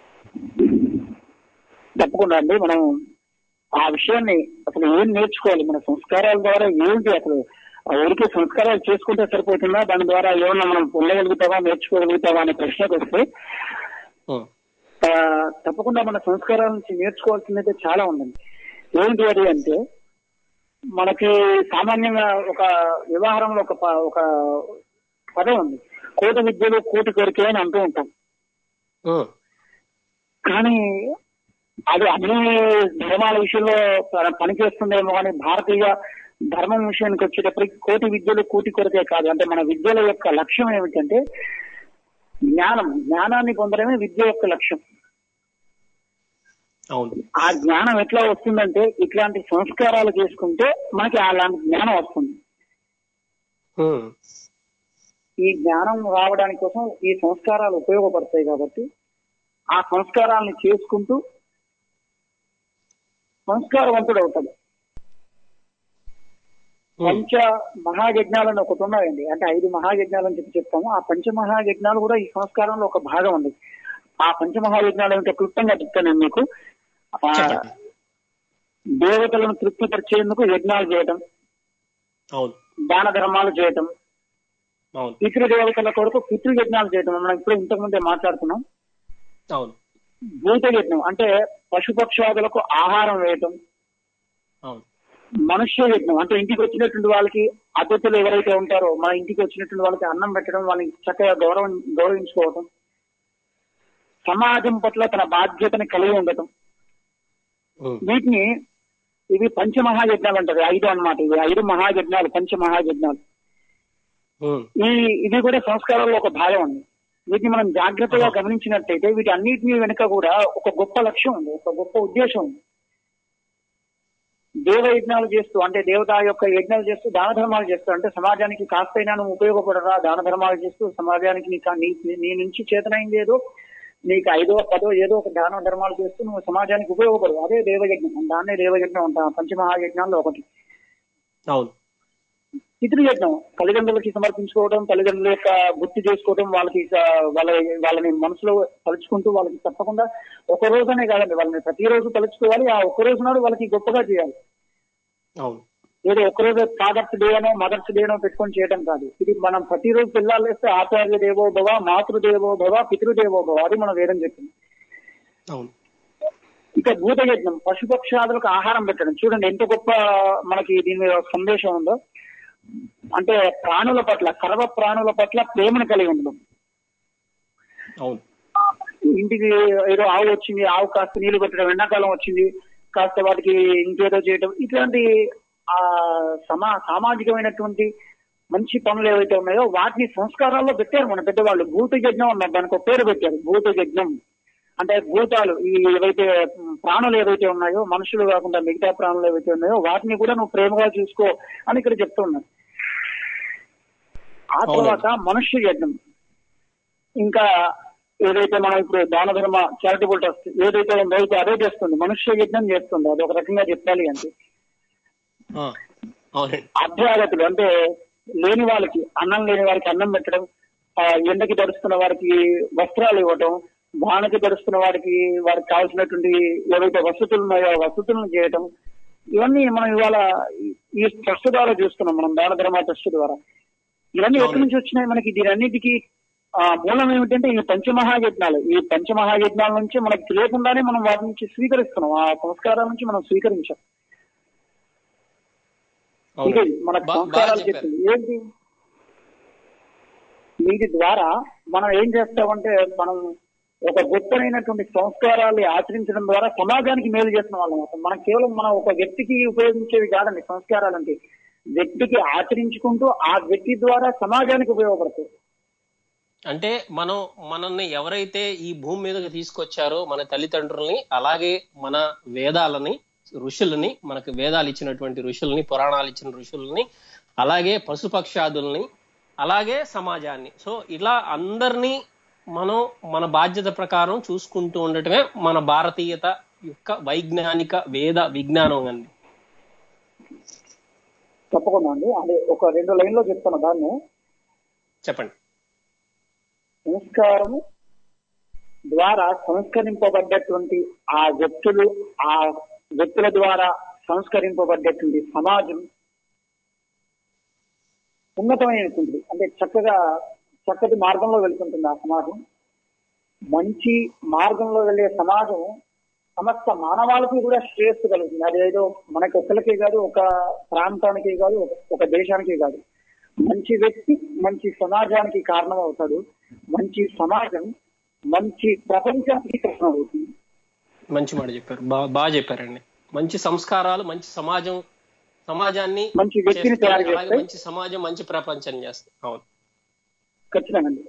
తప్పకుండా అండి మనం ఆ విషయాన్ని అసలు ఏం నేర్చుకోవాలి మన సంస్కారాల ద్వారా ఏంటి అసలు ఆ ఊరికే సంస్కారాలు చేసుకుంటే సరిపోతుందా దాని ద్వారా ఏమన్నా మనం పొందగలుగుతావా నేర్చుకోగలుగుతావా అనే ప్రశ్నకు వస్తే ఉమ్, ఆ, తప్పకుండా మన సంస్కారాల నుంచి నేర్చుకోవాల్సిందైతే చాలా ఉందండి ఏంటి అది అంటే మనకి సామాన్యంగా ఒక వ్యవహారంలో ఒక ప- ఒక పదం ఉంది కోట విద్యలు కోటి కోరికే అని అంటూ ఉంటాం ఉమ్, కానీ అది అన్ని ధర్మాల విషయంలో ప- పనిచేస్తుందేమో కానీ భారతీయ ధర్మం విషయానికి వచ్చేటప్పటికి కోటి విద్యలు కోటి కొరకే కాదు అంటే మన విద్యల యొక్క లక్ష్యం ఏమిటంటే జ్ఞానం జ్ఞానాన్ని పొందడమే విద్య యొక్క లక్ష్యం అవును ఆ జ్ఞానం ఎట్లా వస్తుందంటే ఇట్లాంటి సంస్కారాలు చేసుకుంటే మనకి అలాంటి జ్ఞానం వస్తుంది ఉమ్, ఈ జ్ఞానం రావడానికి కోసం ఈ సంస్కారాలు ఉపయోగపడతాయి కాబట్టి ఆ సంస్కారాలను చేసుకుంటూ సంస్కారవంతుడు అవుతాడు ఉమ్, పంచ మహాయజ్ఞాలను ఒకటి ఉన్నాయండి అంటే ఐదు మహాయజ్ఞాలని చెప్పి చెప్తాము ఆ పంచ మహాయజ్ఞాలు కూడా ఈ సంస్కారంలో ఒక భాగం ఉంది ఆ పంచ మహాయజ్ఞాలు ఏమిటో క్లుప్తంగా చెప్తాను నేను మీకు ఆ, చెప్పండి దేవతలను తృప్తిపరిచేందుకు యజ్ఞాలు చేయటం అవును దాన ధర్మాలు చేయటం అవును పితృదేవతల కొరకు పితృయజ్ఞాలు చేయటం మనం ఇప్పుడు ఇంతకు ముందే మాట్లాడుకున్నాం అవును భూత యజ్ఞం అంటే పశుపక్షాదులకు ఆహారం వేయటం అవును మనుష్య యజ్ఞం అంటే ఇంటికి వచ్చినటువంటి వాళ్ళకి అతిథులు ఎవరైతే ఉంటారో మన ఇంటికి వచ్చినటువంటి వాళ్ళకి అన్నం పెట్టడం వాళ్ళని చక్కగా గౌరవం గౌరవించుకోవటం సమాజం పట్ల తన బాధ్యతని కలిగి ఉండటం ఉమ్, వీటిని ఇవి పంచమహాయజ్ఞాలు అంటారు ఐదు అన్నమాట ఇవి ఐదు మహాయజ్ఞాలు పంచమహాయజ్ఞాలు ఉమ్, ఈ ఇవి కూడా సంస్కారాల్లో ఒక భాగం అండి వీటిని మనం జాగ్రత్తగా ఆహా. గమనించినట్టయితే వీటి అన్నిటిని వెనుక కూడా ఒక గొప్ప లక్ష్యం ఉంది ఒక గొప్ప ఉద్దేశం ఉంది దేవ యజ్ఞాలు చేస్తూ అంటే దేవత యొక్క యజ్ఞాలు చేస్తూ దాన ధర్మాలు చేస్తూ అంటే సమాజానికి కాస్తైనా నువ్వు ఉపయోగపడరా దాన ధర్మాలు చేస్తూ సమాజానికి నీకు నీ నీ నుంచి చేతనైంది ఏదో నీకు ఐదో పదో ఏదో ఒక దాన ధర్మాలు చేస్తూ నువ్వు సమాజానికి ఉపయోగపడు అదే దేవయజ్ఞం దాన్నే దేవయజ్ఞం అంటాం పంచమహాయజ్ఞాల్లో ఒకటి అవును పితృయజ్ఞం తల్లిదండ్రులకి సమర్పించుకోవడం తల్లిదండ్రుల యొక్క గుర్తు చేసుకోవడం వాళ్ళకి ఆ, వాళ్ళ వాళ్ళని మనసులో తలుచుకుంటూ వాళ్ళకి తప్పకుండా ఒక రోజునే కాదండి వాళ్ళని ప్రతిరోజు తలుచుకోవాలి ఆ ఒక్క రోజు నాడు వాళ్ళకి గొప్పగా చేయాలి అవును ఏదో ఒకరోజు ఫాదర్స్ డే అనో మదర్స్ డే అనో పెట్టుకొని చేయడం కాదు ఇది మనం ప్రతిరోజు పిల్లలు వేస్తే ఆచార్య దేవో భవ మాతృదేవో భవ పితృదేవో భవ అది మన వేదం చెప్పింది అవును ఇక భూతయజ్ఞం పశుపక్షాదులకు ఆహారం పెట్టడం చూడండి ఎంత గొప్ప మనకి దీని మీద సందేశం ఉందో అంటే ప్రాణుల పట్ల కరవ ప్రాణుల పట్ల ప్రేమను కలిగి ఉండడం అవును ఇంటికి ఏదో ఆవు వచ్చింది ఆవు కాస్త నీళ్లు పెట్టడం ఎండాకాలం వచ్చింది కాస్త వాటికి ఇంకేదో చేయడం ఇట్లాంటి ఆ సమా సామాజికమైనటువంటి మంచి పనులు ఏవైతే ఉన్నాయో వాటిని సంస్కారాల్లో పెట్టారు మన పెద్దవాళ్ళు భూత యజ్ఞం అన్నారు దానికి ఒక పేరు పెట్టారు భూత యజ్ఞం అంటే భూతాలు ఈ ఏవైతే ఉమ్, ప్రాణులు ఏవైతే ఉన్నాయో మనుషులు కాకుండా మిగతా ప్రాణులు ఏవైతే ఉన్నాయో వాటిని కూడా నువ్వు ప్రేమగా చూసుకో అని ఇక్కడ చెప్తున్నారు ఆ తర్వాత మనుష్య యజ్ఞం ఇంకా ఏదైతే మనం ఇప్పుడు దాన ధర్మ చారిటబుల్ ట్రస్ట్ ఏదైతే ఉందో అయితే అదే చేస్తుంది మనుష్య యజ్ఞం చేస్తుంది అది ఒక రకంగా చెప్పాలి అంటే ఆ, అవునండి అభ్యాగతులు అంటే లేని వాళ్ళకి అన్నం లేని వారికి అన్నం పెట్టడం ఆ, ఎండకి తడుస్తున్న వారికి వస్త్రాలు ఇవ్వటం వానకి తడుస్తున్న వారికి వారికి కావాల్సినటువంటి ఏవైతే వసతులు ఉన్నాయో ఆ వసతులను చేయటం ఇవన్నీ మనం ఇవాళ ఈ- ఈ ట్రస్ట్ ద్వారా చూస్తున్నాం మనం దాన ధర్మ ట్రస్ట్ ద్వారా ఇవన్నీ ఎక్కడి నుంచి వచ్చినాయి మనకి దీనన్నిటికీ ఆ మూలం ఏమిటంటే ఈ పంచమహాయజ్ఞాలు ఈ పంచమహాయజ్ఞాల నుంచి మనకి తెలియకుండానే మనం వాటి నుంచి స్వీకరిస్తున్నాం ఆ సంస్కారాల నుంచి మనం స్వీకరించాం ఇదే అవునండి మనకు బా- బాగా సంస్కారాలు చెప్పారు చెప్పింది ఏంటి వీటి ద్వారా మనం ఏం చేస్తామంటే మనం ఒక గొప్పనైనటువంటి సంస్కారాలు ఆచరించడం ద్వారా సమాజానికి మేలు చేసిన వాళ్ళం అవుతాం మనం కేవలం మనం ఒక వ్యక్తికి ఉపయోగించేవి కాదండి సంస్కారాలు అంటే వ్యక్తికి ఆచరించుకుంటూ ఆ వ్యక్తి ద్వారా సమాజానికి ఉపయోగపడుతుంది అంటే మనం మనల్ని ఎవరైతే ఈ భూమి మీదకి తీసుకొచ్చారో మన తల్లిదండ్రుల్ని అలాగే మన వేదాలని ఋషులని మనకు వేదాలు ఇచ్చినటువంటి ఋషుల్ని పురాణాలు ఇచ్చిన ఋషుల్ని అలాగే పశుపక్షాదుల్ని అలాగే సమాజాన్ని సో ఇలా అందరినీ మనం మన బాధ్యత ప్రకారం చూసుకుంటూ ఉండటమే మన భారతీయత యొక్క వైజ్ఞానిక వేద విజ్ఞానం అండి తప్పకుండా అండి అదే ఒక రెండు లైన్లో చెప్తాను దాన్ని చెప్పండి సంస్కారము ద్వారా సంస్కరింపబడ్డటువంటి ఆ వ్యక్తులు ఆ వ్యక్తుల ద్వారా సంస్కరింపబడ్డటువంటి సమాజం ఉన్నతమైనటువంటి అంటే చక్కగా చక్కటి మార్గంలో వెళ్తుంటుంది ఆ సమాజం మంచి మార్గంలో వెళ్ళే సమాజం సమస్త మానవాళికి కూడా శ్రేయస్సు కలుగుతుంది అదేదో మనకి ఒక్కరికే కాదు ఒక ప్రాంతానికి కాదు ఒక- ఒక దేశానికి కాదు మంచి వ్యక్తి మంచి సమాజానికి కారణం అవుతాడు మంచి సమాజం మంచి ప్రపంచానికి కారణం అవుతుంది మంచి మాట చెప్పారు బాగా బాగా చెప్పారండి మంచి సంస్కారాలు మంచి సమాజం సమాజాన్ని మంచి వ్యక్తిని చేస్తాయి. తయారు అలాగే చేస్తాయి. మంచి సమాజం మంచి ప్రపంచం చేస్తాయి అవును ఖచ్చితంగా అండి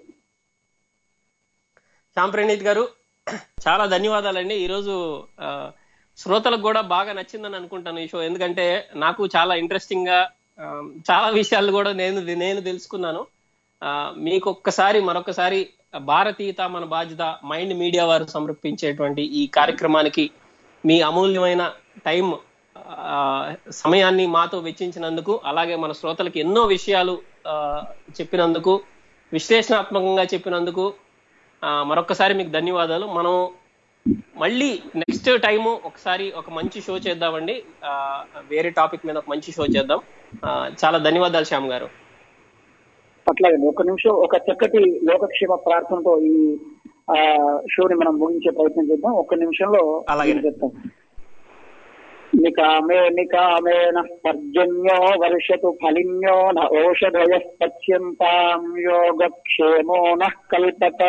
శ్యామ్ ప్రణీత్ గారు చాలా ధన్యవాదాలండి ఈరోజు ఆ, శ్రోతలకు కూడా బాగా నచ్చిందని అనుకుంటాను ఈ షో ఎందుకంటే నాకు చాలా ఇంట్రెస్టింగ్ గా ఆ, చాలా విషయాలు కూడా నేను నేను తెలుసుకున్నాను ఆ, మీకు ఒక్కసారి మరొకసారి భారతీయత మన బాధ్యత మైండ్ మీడియా వారు సమర్పించేటువంటి ఈ కార్యక్రమానికి మీ అమూల్యమైన టైం ఆ, సమయాన్ని మాతో వెచ్చించినందుకు అలాగే మన శ్రోతలకు ఎన్నో విషయాలు ఆ, చెప్పినందుకు విశ్లేషణాత్మకంగా చెప్పినందుకు ఆ, మరొకసారి మీకు ధన్యవాదాలు మనం మళ్ళీ నెక్స్ట్ టైము ఒకసారి ఒక మంచి షో చేద్దామండి ఆ, వేరే టాపిక్ మీద ఒక మంచి షో చేద్దాం ఆ, చాలా ధన్యవాదాలు శ్యామ్ గారు అట్లాగే ఒక నిమిషం ఒక చక్కటి లోకక్షేమ ప్రార్థనతో ఈ ఆ షోని మనం ముగించే ప్రయత్నం చేద్దాం ఒక్క నిమిషంలో అలాగే. నేను చెప్తాను నికామే నికామేన పర్జన్యో వర్షతు ఫలిన్యో న ఓషధయ పశ్యంతాం యోగక్షేమో న కల్పత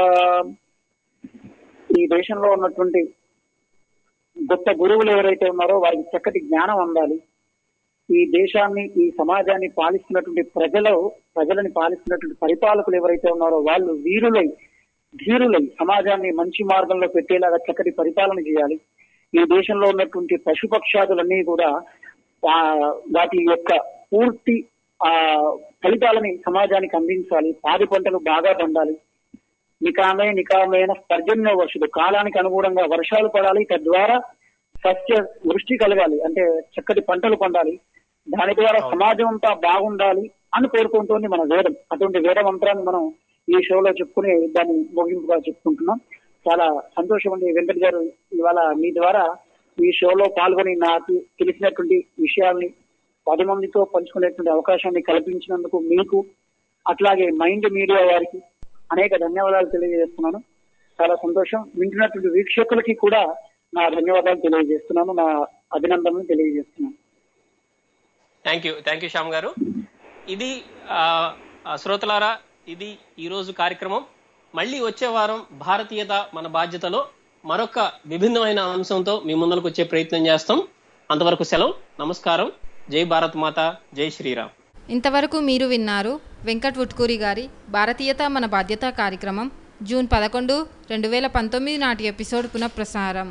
ఈ దేశంలో ఉన్నటువంటి గొప్ప గురువులు ఎవరైతే ఉన్నారో వారికి చక్కటి జ్ఞానం అందాలి ఈ దేశాన్ని ఈ సమాజాన్ని పాలిస్తున్నటువంటి ప్రజలు ప్రజలని పాలిస్తున్నటువంటి పరిపాలకులు ఎవరైతే ఉన్నారో వాళ్ళు వీరులై ధీరులై సమాజాన్ని మంచి మార్గంలో పెట్టేలాగా చక్కటి పరిపాలన చేయాలి ఈ దేశంలో ఉన్నటువంటి పశుపక్షాదులన్నీ కూడా ఆ, వాటి యొక్క పూర్తి ఆ ఫలితాలని సమాజానికి అందించాలి పాడి పంటలు బాగా పండాలి నికామే నికామైన పర్జన్య వర్షుడు కాలానికి అనుగుణంగా వర్షాలు పడాలి తద్వారా సస్య వృష్టి కలగాలి అంటే చక్కటి పంటలు పండాలి దాని ద్వారా సమాజం అంతా బాగుండాలి అని కోరుకుంటుంది మన వేదం అటువంటి వేద మంత్రాన్ని మనం ఈ షోలో చెప్పుకుని దాన్ని ముగింపుగా చెప్పుకుంటున్నాం చాలా సంతోషం అండి వెంకట్ గారు ఇవాళ మీ ద్వారా ఈ షోలో పాల్గొని నాకు తెలిసినటువంటి విషయాల్ని పది మందితో పంచుకునేటువంటి అవకాశాన్ని కల్పించినందుకు మీకు అట్లాగే మైండ్ మీడియా వారికి అనేక ధన్యవాదాలు తెలియజేస్తున్నాను చాలా సంతోషం వింటున్నటువంటి వీక్షకులకి కూడా నా ధన్యవాదాలు తెలియజేస్తున్నాను నా అభినందనలు తెలియజేస్తున్నాను thank you thank you Shyam గారు ఇది ఆ, ఆ, శ్రోతలారా ఇది ఈ రోజు కార్యక్రమం మళ్ళీ వచ్చే వారం భారతీయత మన బాధ్యతలో మరొక విభిన్నమైన అంశంతో మీ ముందరకు వచ్చే ప్రయత్నం చేస్తాం అంతవరకు సెలవు నమస్కారం జై భారత్ మాత జై శ్రీరామ్ ఇంతవరకు మీరు విన్నారు వెంకట్ ఉట్కూరి గారి భారతీయత మన బాధ్యత కార్యక్రమం జూన్ పదకొండు రెండు వేల పంతొమ్మిది నాటి ఎపిసోడ్ పునఃప్రసారం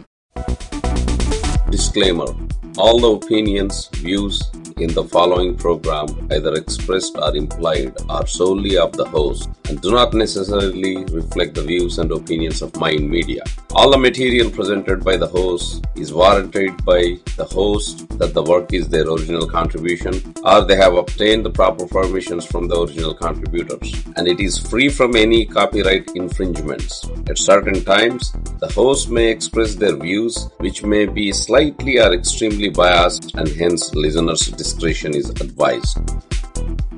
Disclaimer All the opinions, views in the following program, either expressed or implied, are solely of the host and do not necessarily reflect the views and opinions of Mind Media. All the material presented by the host is warranted by the host that the work is their original contribution or they have obtained the proper permissions from the original contributors and it is free from any copyright infringements. At certain times, the host may express their views which may be slightly or extremely biased and hence listeners' discretion is advised.